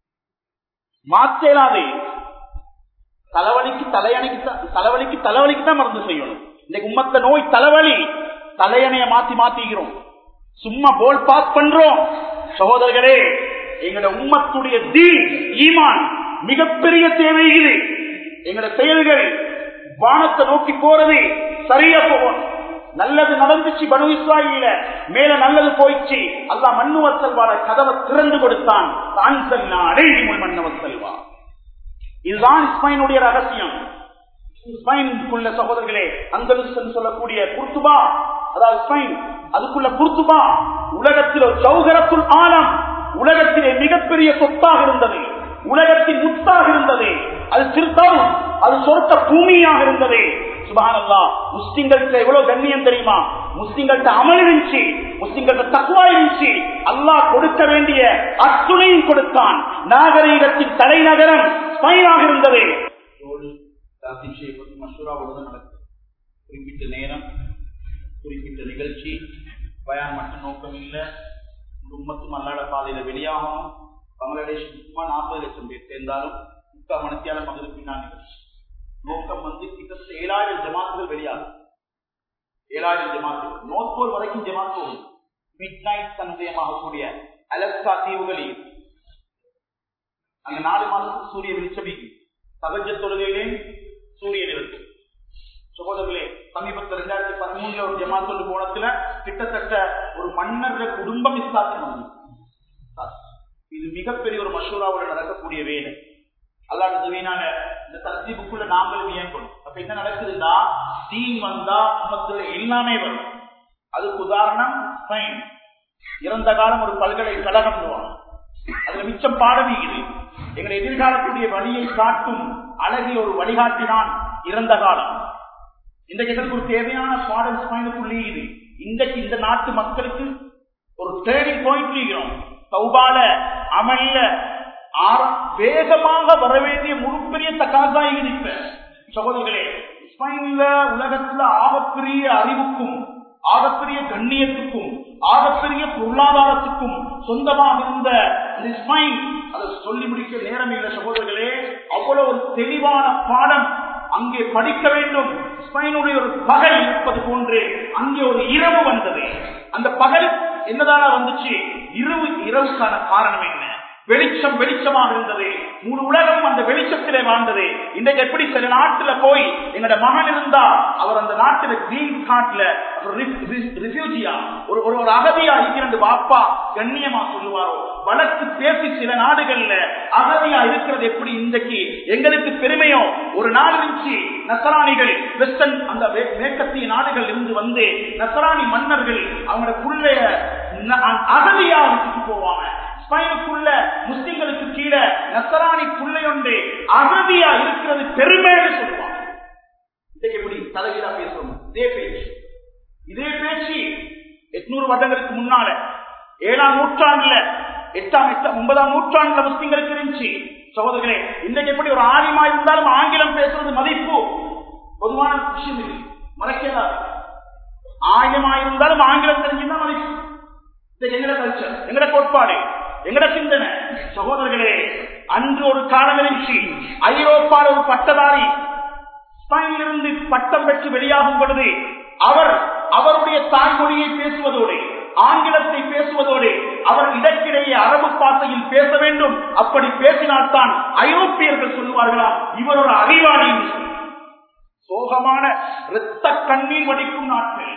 மாற்றலாது தலைவலிக்கு தலையணைக்கு தான் தலைவலிக்கு தலைவலிக்கு தான் மருந்து செய்யணும் இந்த உம்மத்த நோய் தலைவலி தலையணைய மாத்தி மாத்திக்கிறோம் சும்மா போல் பாஸ் பண்றோம் சகோதரர்களே எங்கட உம்மத்துடைய தீன் ஈமான் மிகப்பெரிய தேவை இது எங்கட செயல்கள் வானத்தை நோக்கி போறது சரியா போகணும் நல்லது நடந்துச்சு பனு இஸ்ராயில மேல நல்லது போயிடுச்சு அல்லா மண்ணுவர் செல்வாட கதவை திறந்து கொடுத்தான் தான் செல்லா அடைவி மன்னவர் செல்வா இதுதான் இஸ்மாயினுடைய ரகசியம் இஸ்மாயினுக்குள்ள சகோதரர்களே அந்தலுசன் சொல்லக்கூடிய குர்துபா அதாவது இஸ்மாயின் அதுக்குள்ள குர்துபா உலகத்தில் ஒரு சௌகரத்துள் ஆழம் உலகத்திலே மிகப்பெரிய சொத்தாக இருந்தது உலகத்தின் முத்தாக இருந்தது அது திருத்தம் அது சொர்க்க பூமியாக இருந்தது சுபஹானல்லா முஸ்லிம்களுக்கு எவ்வளவு கண்ணியம் தெரியுமா முஸ்லிம்கள்ட்ட அமல் இருந்துச்சு முஸ்லிம்கள்ட்ட தக்குவா இருந்துச்சு அல்லாஹ் கொடுக்க வேண்டிய அத்துணையும் கொடுத்தான் நாகரீகத்தின் தலைநகரம் ஸ்பைனாக இருந்தது குறிப்பிட்ட நேரம் குறிப்பிட்ட நிகழ்ச்சி பயான் மட்டும் நோக்கம் இல்லை உம்மத்தும் அல்லாட பாதையில வெளியாகணும் பங்களாதேஷ் சும்மா நாற்பது லட்சம் பேர் சேர்ந்தாலும் முக்கால் மனத்தியால மகளிர் பின்னால் நிகழ்ச்சி நோக்கம் வந்து கிட்டத்தட்ட ஏழாயிரம் ஜமாத்துகள் வெளியாகும் ஏழாயிரம் ஜமாத்துகள் நோத்போர் வரைக்கும் ஜமாத் போகும் மிட் நைட் சந்தேகமாகக்கூடிய அலஸ்கா தீவுகளில் அங்க நாலு மாதத்துக்கு சூரிய வெளிச்சமிக்கு சகஜ தொழுகையிலே சூரியன் இருக்கு சகோதரர்களே சமீபத்தில் ரெண்டாயிரத்தி பதிமூணுல ஒரு ஜமாத்தொண்டு போனத்துல கிட்டத்தட்ட ஒரு மன்னர் குடும்பம் இஸ்லாத்தில் வந்து இது மிகப்பெரிய ஒரு மசூராவோட நடக்கக்கூடிய வேலை அல்லாத துவீனால இந்த தரத்தீபுக்குள்ள நாங்களும் இயங்கணும் அப்ப என்ன நடக்குதுன்னா தீன் வந்தா உமத்துல எல்லாமே வரும் அதுக்கு உதாரணம் ஸ்பெயின் இறந்த காலம் ஒரு பல்கலைக்கழகம் அதுல மிச்சம் பாடம் இது எங்களை எதிர்காலத்துடைய வழியை காட்டும் அழகிய ஒரு வழிகாட்டினான் இறந்த காலம் இன்றைக்கு எங்களுக்கு ஒரு தேவையான பாடல் ஸ்பைனுக்குள்ளே இது இன்றைக்கு இந்த நாட்டு மக்களுக்கு ஒரு டேர்னிங் பாயிண்ட் இருக்கிறோம் சௌபால அமல்ல வேகமாக வர வேண்டிய முழுப்பெரிய தக்காசா இருப்ப சகோதரர்களே ஸ்பைன்ல உலகத்துல ஆகப்பெரிய அறிவுக்கும் ஆகப்பெரிய கண்ணியத்துக்கும் ஆகப்பெரிய பொருளாதாரத்துக்கும் சொந்தமாக இருந்த இந்த ஸ்பைன் அதை சொல்லி முடிக்க நேரம் இல்லை சகோதரர்களே அவ்வளவு ஒரு தெளிவான பாடம் அங்கே படிக்க வேண்டும் ஸ்பைனுடைய ஒரு பகல் இருப்பது போன்று அங்கே ஒரு இரவு வந்தது அந்த பகல் என்னதான வந்துச்சு இரவு இரவுக்கான காரணம் என்ன வெளிச்சம் வெளிச்சமாக இருந்தது முழு உலகம் அந்த வெளிச்சத்திலே வாழ்ந்தது இன்றைக்கு எப்படி சில நாட்டுல போய் எங்களோட மகன் இருந்தா அவர் அந்த நாட்டுல கிரீன் கார்ட்ல ரிஃப்யூஜியா ஒரு ஒரு ஒரு அகதியா இருக்கிறது பாப்பா கண்ணியமா சொல்லுவாரோ வழக்கு பேசி சில நாடுகள்ல அகதியா இருக்கிறது எப்படி இன்றைக்கு எங்களுக்கு பெருமையோ ஒரு நாடு இருந்துச்சு நசராணிகள் வெஸ்டர்ன் அந்த மேற்கத்திய நாடுகள் இருந்து வந்து நசராணி மன்னர்கள் அவங்களோட புள்ளைய அகதியா விட்டுட்டு போவாங்க ஸ்பைனுக்குள்ள முஸ்லிம்களுக்கு கீழே நசராணி புள்ளையொன்று அகதியா இருக்கிறது பெருமைன்னு சொல்லுவாங்க இன்றைக்கு எப்படி தலைகீழா பேசுவோம் இதே பேச்சு இதே பேச்சு எட்நூறு வருடங்களுக்கு முன்னால ஏழாம் நூற்றாண்டுல எட்டாம் எட்டாம் ஒன்பதாம் நூற்றாண்டுல முஸ்லிம்களுக்கு இருந்துச்சு சகோதரர்களே இன்றைக்கு எப்படி ஒரு ஆலிமா இருந்தாலும் ஆங்கிலம் பேசுறது மதிப்பு பொதுவான விஷயம் இல்லை மறைக்கிறார் ஆயிரமா இருந்தாலும் ஆங்கிலம் தெரிஞ்சுதான் மதிப்பு எங்கட கல்ச்சர் எங்கட கோட்பாடு எங்கட சிந்தனை சகோதரர்களே அன்று ஒரு காலம் இருந்துச்சு ஐரோப்பாவில் ஒரு பட்டதாரி ஸ்பெயினிலிருந்து பட்டம் பெற்று வெளியாகும் பொழுது அவர் அவருடைய தாய்மொழியை பேசுவதோடு ஆங்கிலத்தை பேசுவதோடு அவர் இதற்கிடையே அரபு பாசையில் பேச வேண்டும் அப்படி பேசினால்தான் ஐரோப்பியர்கள் சொல்லுவார்களா இவர் ஒரு அறிவாளி என்று சொல்லி. சோகமான இரத்த கண்ணீர் வடிக்கும் நாட்கள்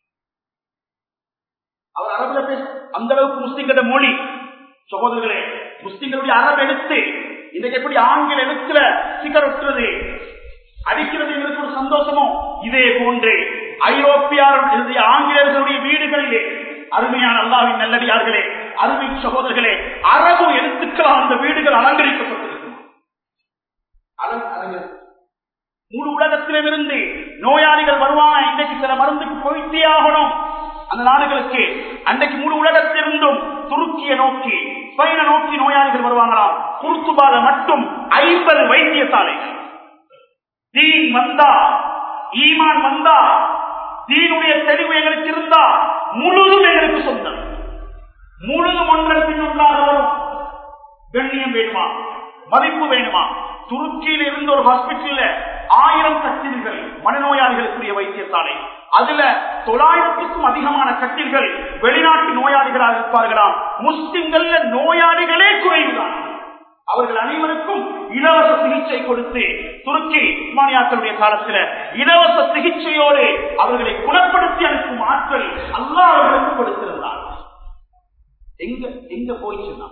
அவர் அரபுல பேச அந்த அளவுக்கு முஸ்லிம்கள மொழி சகோதரர்களே முஸ்லிம்களுடைய அரபு எழுத்து இன்னைக்கு எப்படி ஆங்கில எழுத்துல சிகர் ஒட்டுறது அடிக்கிறது எங்களுக்கு ஒரு சந்தோஷமோ இதே போன்று ஐரோப்பியார் எழுதிய ஆங்கிலேயர்களுடைய வீடுகளிலே அருமையான அல்லாவின் நல்லடியார்களே அருமை சகோதரர்களே அரபு எழுத்துக்களால் அந்த வீடுகள் அலங்கரிக்கப்பட்டிருக்கும் அலங்- அலங்கரி- முழு உலகத்திலும் இருந்து நோயாளிகள் வருவாங்க இன்றைக்கு சில மருந்துக்கு போயிட்டே ஆகணும் அந்த நாடுகளுக்கு அன்றைக்கு முழு உலகத்திலிருந்தும் துருக்கிய நோக்கி ஸ்பெயினை நோக்கி நோயாளிகள் வருவாங்களாம் குருத்துபால மட்டும் ஐம்பது வைத்தியசாலைகள் தீன் வந்தா ஈமான் வந்தா தீனுடைய தெளிவு எங்களுக்கு இருந்தா முழுதும் எங்களுக்கு சொந்தம் முழுதும் ஒன்றன் பின் ஒன்றாக வரும் கண்ணியம் வேணுமா மதிப்பு வேணுமா துருக்கியில் இருந்த ஒரு ஹாஸ்பிட்டல்ல ஆயிரம் கட்டில்கள் மனநோயாளிகளுக்குரிய வைத்தியசாலை அதுல தொள்ளாயிரத்துக்கும் அதிகமான கட்டில்கள் வெளிநாட்டு நோயாளிகளாக இருப்பார்களாம் முஸ்லிம்கள்ல நோயாளிகளே குறைவுதான் அவர்கள் அனைவருக்கும் இலவச சிகிச்சை கொடுத்து துருக்கி உஸ்மானியாக்களுடைய காலத்தில் இலவச சிகிச்சையோடு அவர்களை குணப்படுத்தி அனுப்பும் ஆற்றல் அல்லாஹ் அவர்களுக்கு கொடுத்திருந்தார் எங்க எங்க போய் சொன்னான்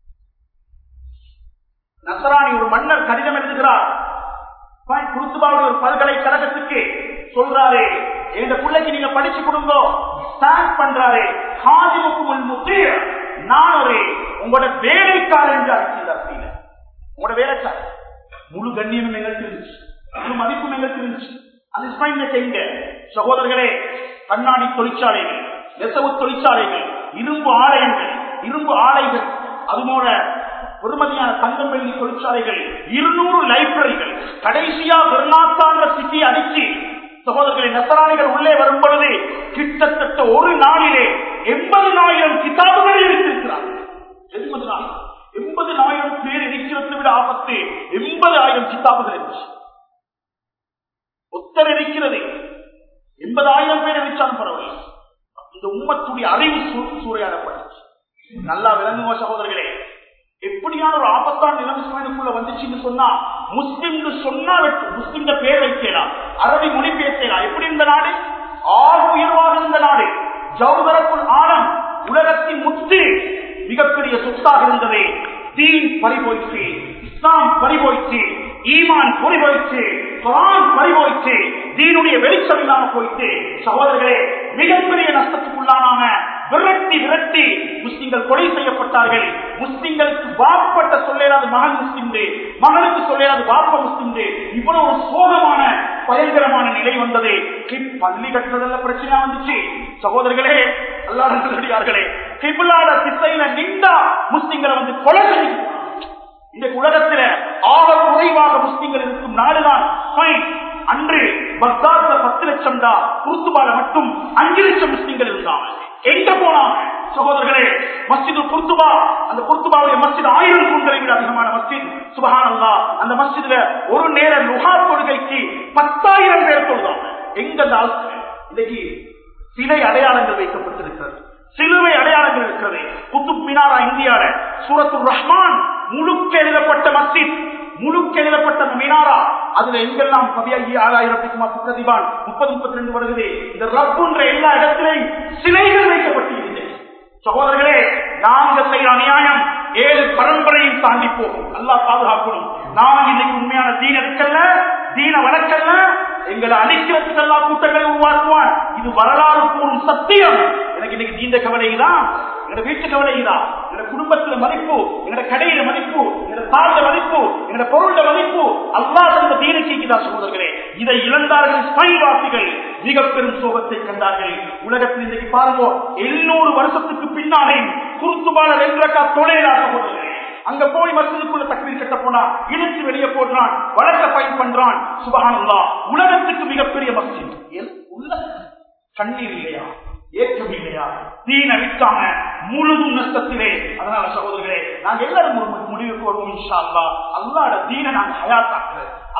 நசராணி ஒரு மன்னர் கடிதம் எழுதுகிறார் குருத்துபாவுடைய ஒரு பல்கலைக்கழகத்துக்கு சொல்றாரு எங்க பிள்ளைக்கு நீங்க படிச்சு கொடுங்க ஸ்டாண்ட் பண்றாரு ஹாஜிமுக்கு முன் முத்திய நான் ஒரு உங்களோட வேலைக்காரன் என்று அழைச்சிருந்தார் சீன. உங்களோட வேலைக்காரன் முழு கண்ணியமும் எங்களுக்கு இருந்துச்சு முழு மதிப்பும் எங்களுக்கு இருந்துச்சு அது இஸ்மாயில செய்யுங்க சகோதரர்களே கண்ணாடி தொழிற்சாலைகள் நெசவு தொழிற்சாலைகள் இரும்பு ஆலயங்கள் இரும்பு ஆலைகள் அதுபோல பெருமதியான தங்கம் வெள்ளி தொழிற்சாலைகள் இருநூறு லைப்ரரிகள் கடைசியா வெர்னாத்தான்ற சிட்டி அடிச்சு சகோதரர்களை நசராணிகள் உள்ளே வரும் பொழுது கிட்டத்தட்ட ஒரு நாளிலே எண்பதுனாயிரம் கிதாபுகள் இருக்கிறார்கள் எண்பதுனாயிரம் எண்பதுனாயிரம் பேர் இருக்கிறதை விட ஆபத்து எண்பது ஆயிரம் கிதாபுகள் இருந்துச்சு ஒத்தர் இருக்கிறது எண்பதாயிரம் பேர் எரிச்சாலும் பரவாயில்லை இந்த உம்மத்துடைய அறிவு சூ- சூறையாடப்பட்டுச்சு நல்லா விளங்குங்க சகோதரர்களே எப்படியான ஒரு ஆபத்தான நிலைமை சூழலுக்குள்ள வந்துச்சுன்னு சொன்னா முஸ்லிம்னு சொன்னா வெட்டு. முஸ்லிம்ட பேர் வைக்கலாம் அரபி மொழி பேசலாம் எப்படி இந்த நாடு ஆறு உயர்வாக இருந்த நாடு ஜவுதரப்புல் ஆழம் உலகத்தின் முத்து மிகப்பெரிய சொத்தாக இருந்தது தீன் பறிபோயிற்று இஸ்லாம் பறிபோயிற்று ஈமான் பறிபோயிற்று குரான் பறிபோயிற்று தீனுடைய வெளிச்சம் இல்லாம போயிட்டு சகோதரர்களே மிகப்பெரிய நஷ்டத்துக்குள்ளானாங்க விரட்டி விரட்டி முஸ்லிம்கள் கொலை செய்யப்பட்டார்கள் முஸ்லிம்களுக்கு வாப்பட்ட சொல்லேறாது மகன் முஸ்லிம் மகனுக்கு சொல்லேறாது வாப்ப முஸ்லிம் இவ்வளவு ஒரு சோகமான பயங்கரமான நிலை வந்தது கிப் பள்ளி கட்டுறதுல பிரச்சனை வந்துச்சு சகோதரர்களே அல்லாடர்களே கிபிலாட திசையில நின்றா முஸ்லிம்களை வந்து கொலை செய்ய இந்த உலகத்தில ஆக குறைவாக முஸ்லிம்கள் இருக்கும் நாடுதான் ஸ்பெயின். அன்று பக்தாத்ல பத்து லட்சம் தான் குருத்துபால மட்டும் அஞ்சு லட்சம் முஸ்லிம்கள் இருந்தாங்க எங்க போனாங்க சகோதரர்களே மஸ்ஜிது குர்துபா அந்த குர்துபாவுடைய மஸ்ஜித் ஆயிரம் தூண்களை விட அதிகமான மஸ்ஜித் சுபஹானல்லா அந்த மஸ்ஜித்ல ஒரு நேர லுஹா தொழுகைக்கு பத்தாயிரம் பேர் தொழுதாங்க எங்க அந்த ஆட்கள்? இன்னைக்கு சிலை அடையாளங்கள் வைக்கப்பட்டிருக்கிறது சிலுவை அடையாளங்கள் இருக்கிறது குத்துப் மினாரா இந்தியால சூரத்து ரஹ்மான் முழுக்க எழுதப்பட்ட மஸ்ஜித் முழுக்க எழுதப்பட்ட அந்த மினாரா அதுல எங்கெல்லாம் பதியாகி ஆறாயிரத்துக்குமா பிரதிபான் முப்பது முப்பத்தி ரெண்டு வருகிறது இந்த ரப்புன்ற எல்லா இடத்திலையும் சிலைகள் வைக்கப்பட்டிருக்கிறது சகோதரர்களே நாங்க செய்யற அநியாயம் ஏழு பரம்பரையும் தாண்டி போகும் நல்லா பாதுகாக்கணும் நான் இன்னைக்கு உண்மையான தீன இருக்கல்ல தீன வழக்கல்ல எங்களை அழிக்கிறதுக்கு எல்லா கூட்டங்களை உருவாக்குவான் இது வரலாறு கூறும் சத்தியம் எனக்கு இன்னைக்கு தீண்ட கவலைதான் என்னோட வீட்டு கவலைதான் என்னோட குடும்பத்துல மதிப்பு என்னோட கடையில மதிப்பு என்னோட தாழ்ந்த மதிப்பு என்னோட பொருள மதிப்பு அல்லா தந்த தீனக்கிக்குதா சகோதரர்களே இதை இழந்தார்கள் ஸ்பைவாசிகள் மிக பெரும் சோகத்தை கண்டார்கள் உலகத்தில் இன்னைக்கு பாருங்க எழுநூறு வருஷத்துக்கு பின்னாலே குருத்துபால ரெண்டரக்கா தொழிலா சகோதரர்களே அங்க போய் மசிதுக்குள்ள தக்வீர் கட்ட போனா இழுத்து வெளியே போடுறான் வழக்க பயன் பண்றான் சுபகானந்தா உலகத்துக்கு மிகப்பெரிய மஸ்ஜித் எல்- உள்ள கண்ணீர் இல்லையா ஏற்றம் இல்லையா தீன விட்டாங்க முழுதும் நஷ்டத்திலே அதனால சகோதரர்களே நாங்க எல்லாரும் ஒரு முடிவுக்கு வருவோம் இன்ஷா அல்லா அல்லாட தீன நாங்க ஹயாத்தாக்குறது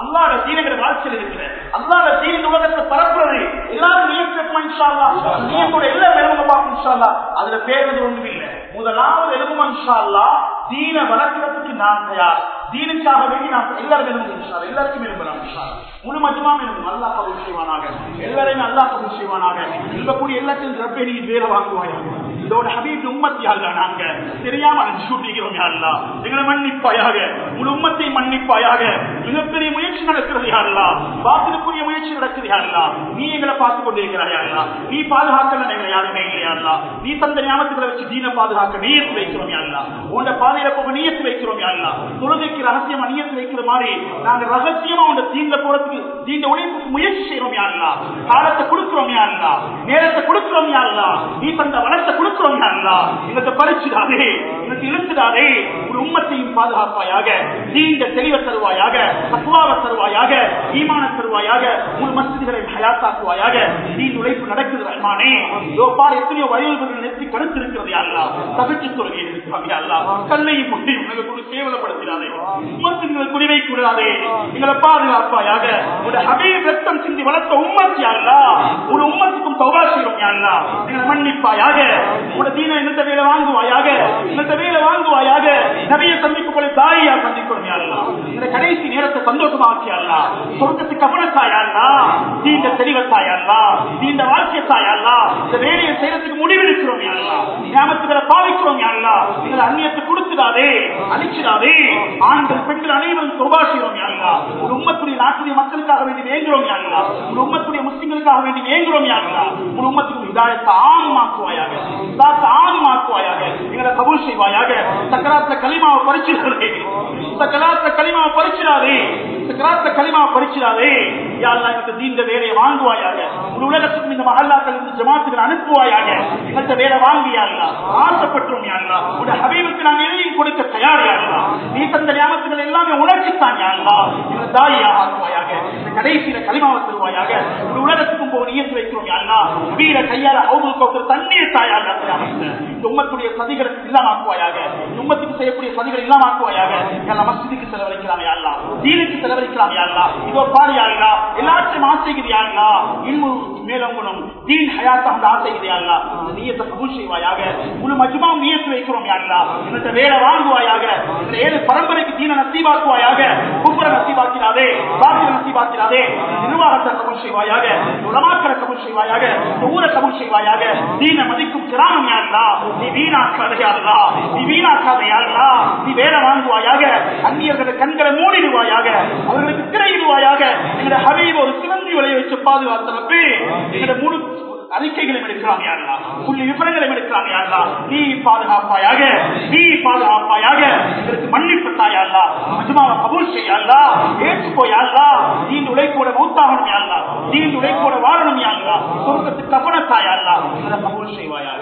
அல்லாத தீனங்கிற வாழ்க்கையில் இருக்கிற அல்லாத தீன இந்த உலகத்தை பரப்புறது எல்லாரும் நியமிச்சிருக்கோம் இன்ஷால்லா நீங்களோட எல்லா எலும்புங்க பார்க்கும் இன்ஷால்லா அதுல பேருந்து ஒன்றும் இல்லை முதலாவது எலும்பும் இன்ஷால்லா தீன வளர்க்கிறதுக்கு நான் தயார் தீனுக்காக வேண்டி நான் எல்லாரும் எலும்பும் இன்ஷால்லா எல்லாருக்கும் எலும்பலாம் இன்ஷால்லா முழு மஜ்மாம் எலும்பும் அல்லாஹ் கபூல் செய்வானாக எல்லாரையும் அல்லாஹ் கபூல் செய்வானாக எழுதக்கூடிய எல்லாத்தையும் ரப்பே நீ வேலை வாங்குவாயாக இதோட ஹபீப் உம்மத்தியாக நாங்க தெரியாம அனுப்பிச்சுட்டீங்கிறோம் யாருலா எங்களை மன்னிப்பாயாக முழு உம்மத்தை மன்னிப்பாயாக மிகப்பெரிய முயற்சி நடக்கிறது யாருலா வாக்கிற்குரிய முயற்சி நடக்குது யாருலா நீ எங்களை பார்த்து கொண்டே இருக்கிறாய் யாருலா நீ பாதுகாக்க எங்களை யாருமே இல்லை யாருலா நீ தந்த ஞாபகத்துல வச்சு தீன பாதுகாக்க நீயத்து வைக்கிறோம் யாருலா உன்ட பாதையில போக நீயத்து வைக்கிறோம் யாருலா தொழுகைக்கு ரகசியமா நீயத்து வைக்கிற மாதிரி நாங்க ரகசியமா உன்ட தீண்ட போறதுக்கு தீண்ட உழைப்புக்கு முயற்சி செய்யறோம் யாருலா காலத்தை கொடுக்கிறோம் யாருலா நேரத்தை கொடுக்கிறோம் யாருலா நீ தந்த வளத்தை கொடுக்கிறோம் யாருலா எங்களுக்கு பறிச்சிடாதே எங்களுக்கு இழுத்துடாதே ஒரு உம்மத்தையும் பாதுகாப்பாயாக நீண்ட தெளிவ தருவாயாக தத்துவாவ தருவாயாக ஈமான தருவாயாக உன் மசிதிகளை ஹயாத்தாக்குவாயாக நீ உழைப்பு நடக்குது ரஹ்மானே இதோ பார் எத்தனையோ வயல்கள் நிறுத்தி கருத்து இருக்கிறது யாருலா தவிர்த்து தொழுகை இருக்கிறாங்க யாருலா கல்லையும் முட்டையும் எங்களுக்கு ஒரு கேவலப்படுத்திடாதே உம்மத்துங்களை குறிவை கூடாதே எங்களை பாதுகாப்பாயாக ஒரு ஹபீப் ரத்தம் சிந்தி வளர்த்த உம்மத் யாருலா ஒரு உம்மத்துக்கும் தௌபா செய்வோம் யாருலா எங்களை மன்னிப்பாயாக உட தீன இந்த வேலை வாங்குவாயாக இந்த வேலை வாங்குவாயாக நபிய சந்திப்புகளை தாயா சந்திக்கிறோம் யாருலா இந்த கடைசி நேரத்தை சந்தோஷமாக்கியாருலா சொர்க்கத்துக்கு கவனத்தாயாருலா தீண்ட தெளிவத்தாயாருலா தீண்ட வாழ்க்கையத்தாயாருலா இந்த வேலையை செய்யறதுக்கு முடிவெடுக்கிறோம் யாருலா ஞாபகத்துகளை பாவிக்கிறோம் யாருலா எங்களை அந்நியத்தை கொடுத்துடாதே அழிச்சிடாதே ஆண்கள் பெண்கள் அனைவரும் சோபா செய்வோம் யாருலா ஒரு உம்மத்துடைய நாட்டுடைய மக்களுக்காக வேண்டி வேங்குறோம் யாருலா ஒரு உம்மத்துடைய முஸ்லிம்களுக்காக வேண்டி வேங்குறோம் யாருலா ஒரு உம்மத்துக்கு இதாயத்தை ஆன்மாக்குவாயாக இதாயத்தை ஆன்மாக்குவாயாக எங்களை கபூல் செய்வாயாக சக்கராத்துல களிமாவை பறிச்சிடாதே சக்கராத்துல களிமாவை பறிச்சிடாதே சக்கராத்துல களிமாவை பறிச்சிடாதே யாரெல்லாம் எனக்கு தீண்ட வேலையை வாங்குவாயாக ஒரு உலகத்துக்கும் இந்த மகல்லாக்கள் இந்த ஜமாத்துகள் அனுப்புவாயாக எங்கள்கிட்ட வேலை வாங்கியாருலா ஆசைப்பட்டோம் யாருலா உடைய ஹபீபுக்கு நாங்கள் எதையும் கொடுக்க தயார் யாருலா நீ தந்த ஞாபகங்கள் எல்லாமே உணர்ச்சித்தான் யாருலா எங்களை தாயாக ஆக்குவாயாக இந்த கடைசியில களிமாவை தருவாயாக ஒரு உலகத்துக்கும் போக நியத்து வைக்கிறோம் யாருலா வீர கையால அவங்களுக்கு ஒருத்தர் தண்ணீர் தாயாக இந்த உம்மத்துடைய சதிகளை இல்லாமாக்குவாயாக இந்த உம்மத்துக்கு செய்யக்கூடிய சதிகளை இல்லாமாக்குவாயாக எல்லாம் மஸ்ஜிதுக்கு செலவழிக்கலாம் யாருலா தீனுக்கு செலவழிக்கலாம் யாருலா இதோ பாரு யாருலா எல்லாத்தையும் ஆசைக்குது யாருலா இன்னும் மேலங்குணம் தீன் ஹயாத்தா அந்த ஆசைக்குது யாருலா இந்த நீயத்தை கபூல் செய்வாயாக முழு மஜ்மாவும் நியத்து வைக்கிறோம் யாருலா இந்த வேலை வாங்குவாயாக இந்த ஏழு பரம்பரைக்கு தீன நசீபாக்குவாயாக குப்புற நசீபாக்கிறாதே பாத்திர நசீபாக்கிறாதே நிர்வாகத்தை கபூல் செய்வாயாக உலமாக்கிற கபூல் செய்வாயாக ஊரை கபூல் செய்வாயாக தீன மதிக்கும் கிராமம் யாருலா நீ வீணாக்காத யாருலா நீ வீணாக்காத யாருலா நீ வேலை வாங்குவாயாக அந்நியர்களுடைய கண்களை மூடிடுவாயாக அவர்களுக்கு திரையிடுவாயாக எங்களுடைய ஹபீப் ஒரு சிறந்தி விளைய வச்சு பாதுகாத்தனப்பே எங்களுடைய முழு அறிக்கைகளையும் எடுக்கிறாங்க யாருலா புள்ளி விவரங்களையும் எடுக்கிறாங்க யாருலா நீ பாதுகாப்பாயாக நீ பாதுகாப்பாயாக எங்களுக்கு மன்னிப்பு தாயாருலா மஜ்மாவை கபூல் செய்யாருலா ஏற்றுக்கோ யாருலா நீ உழைப்போட மூத்தாகணும் யாருலா நீ உழைப்போட வாழணும் யாருலா சொர்க்கத்துக்கு கவனத்தாயாருலா அதை கபூல் செய்வாயாக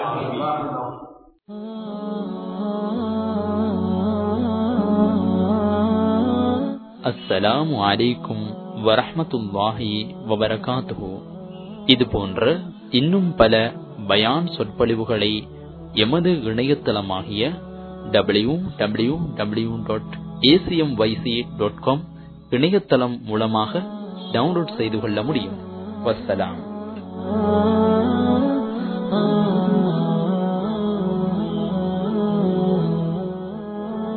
அஸ்ஸலாமு அலைக்கும் வரஹ்மத்துல்லாஹி வபரகாத்துஹு இது போன்ற இன்னும் பல பயான் சொற்பொழிவுகளை எமது இணையதளமாகிய W W W dot ACM YC dot com இணையதளம் மூலமாக டவுன்லோட் செய்து கொள்ள முடியும் வஸ்ஸலாம்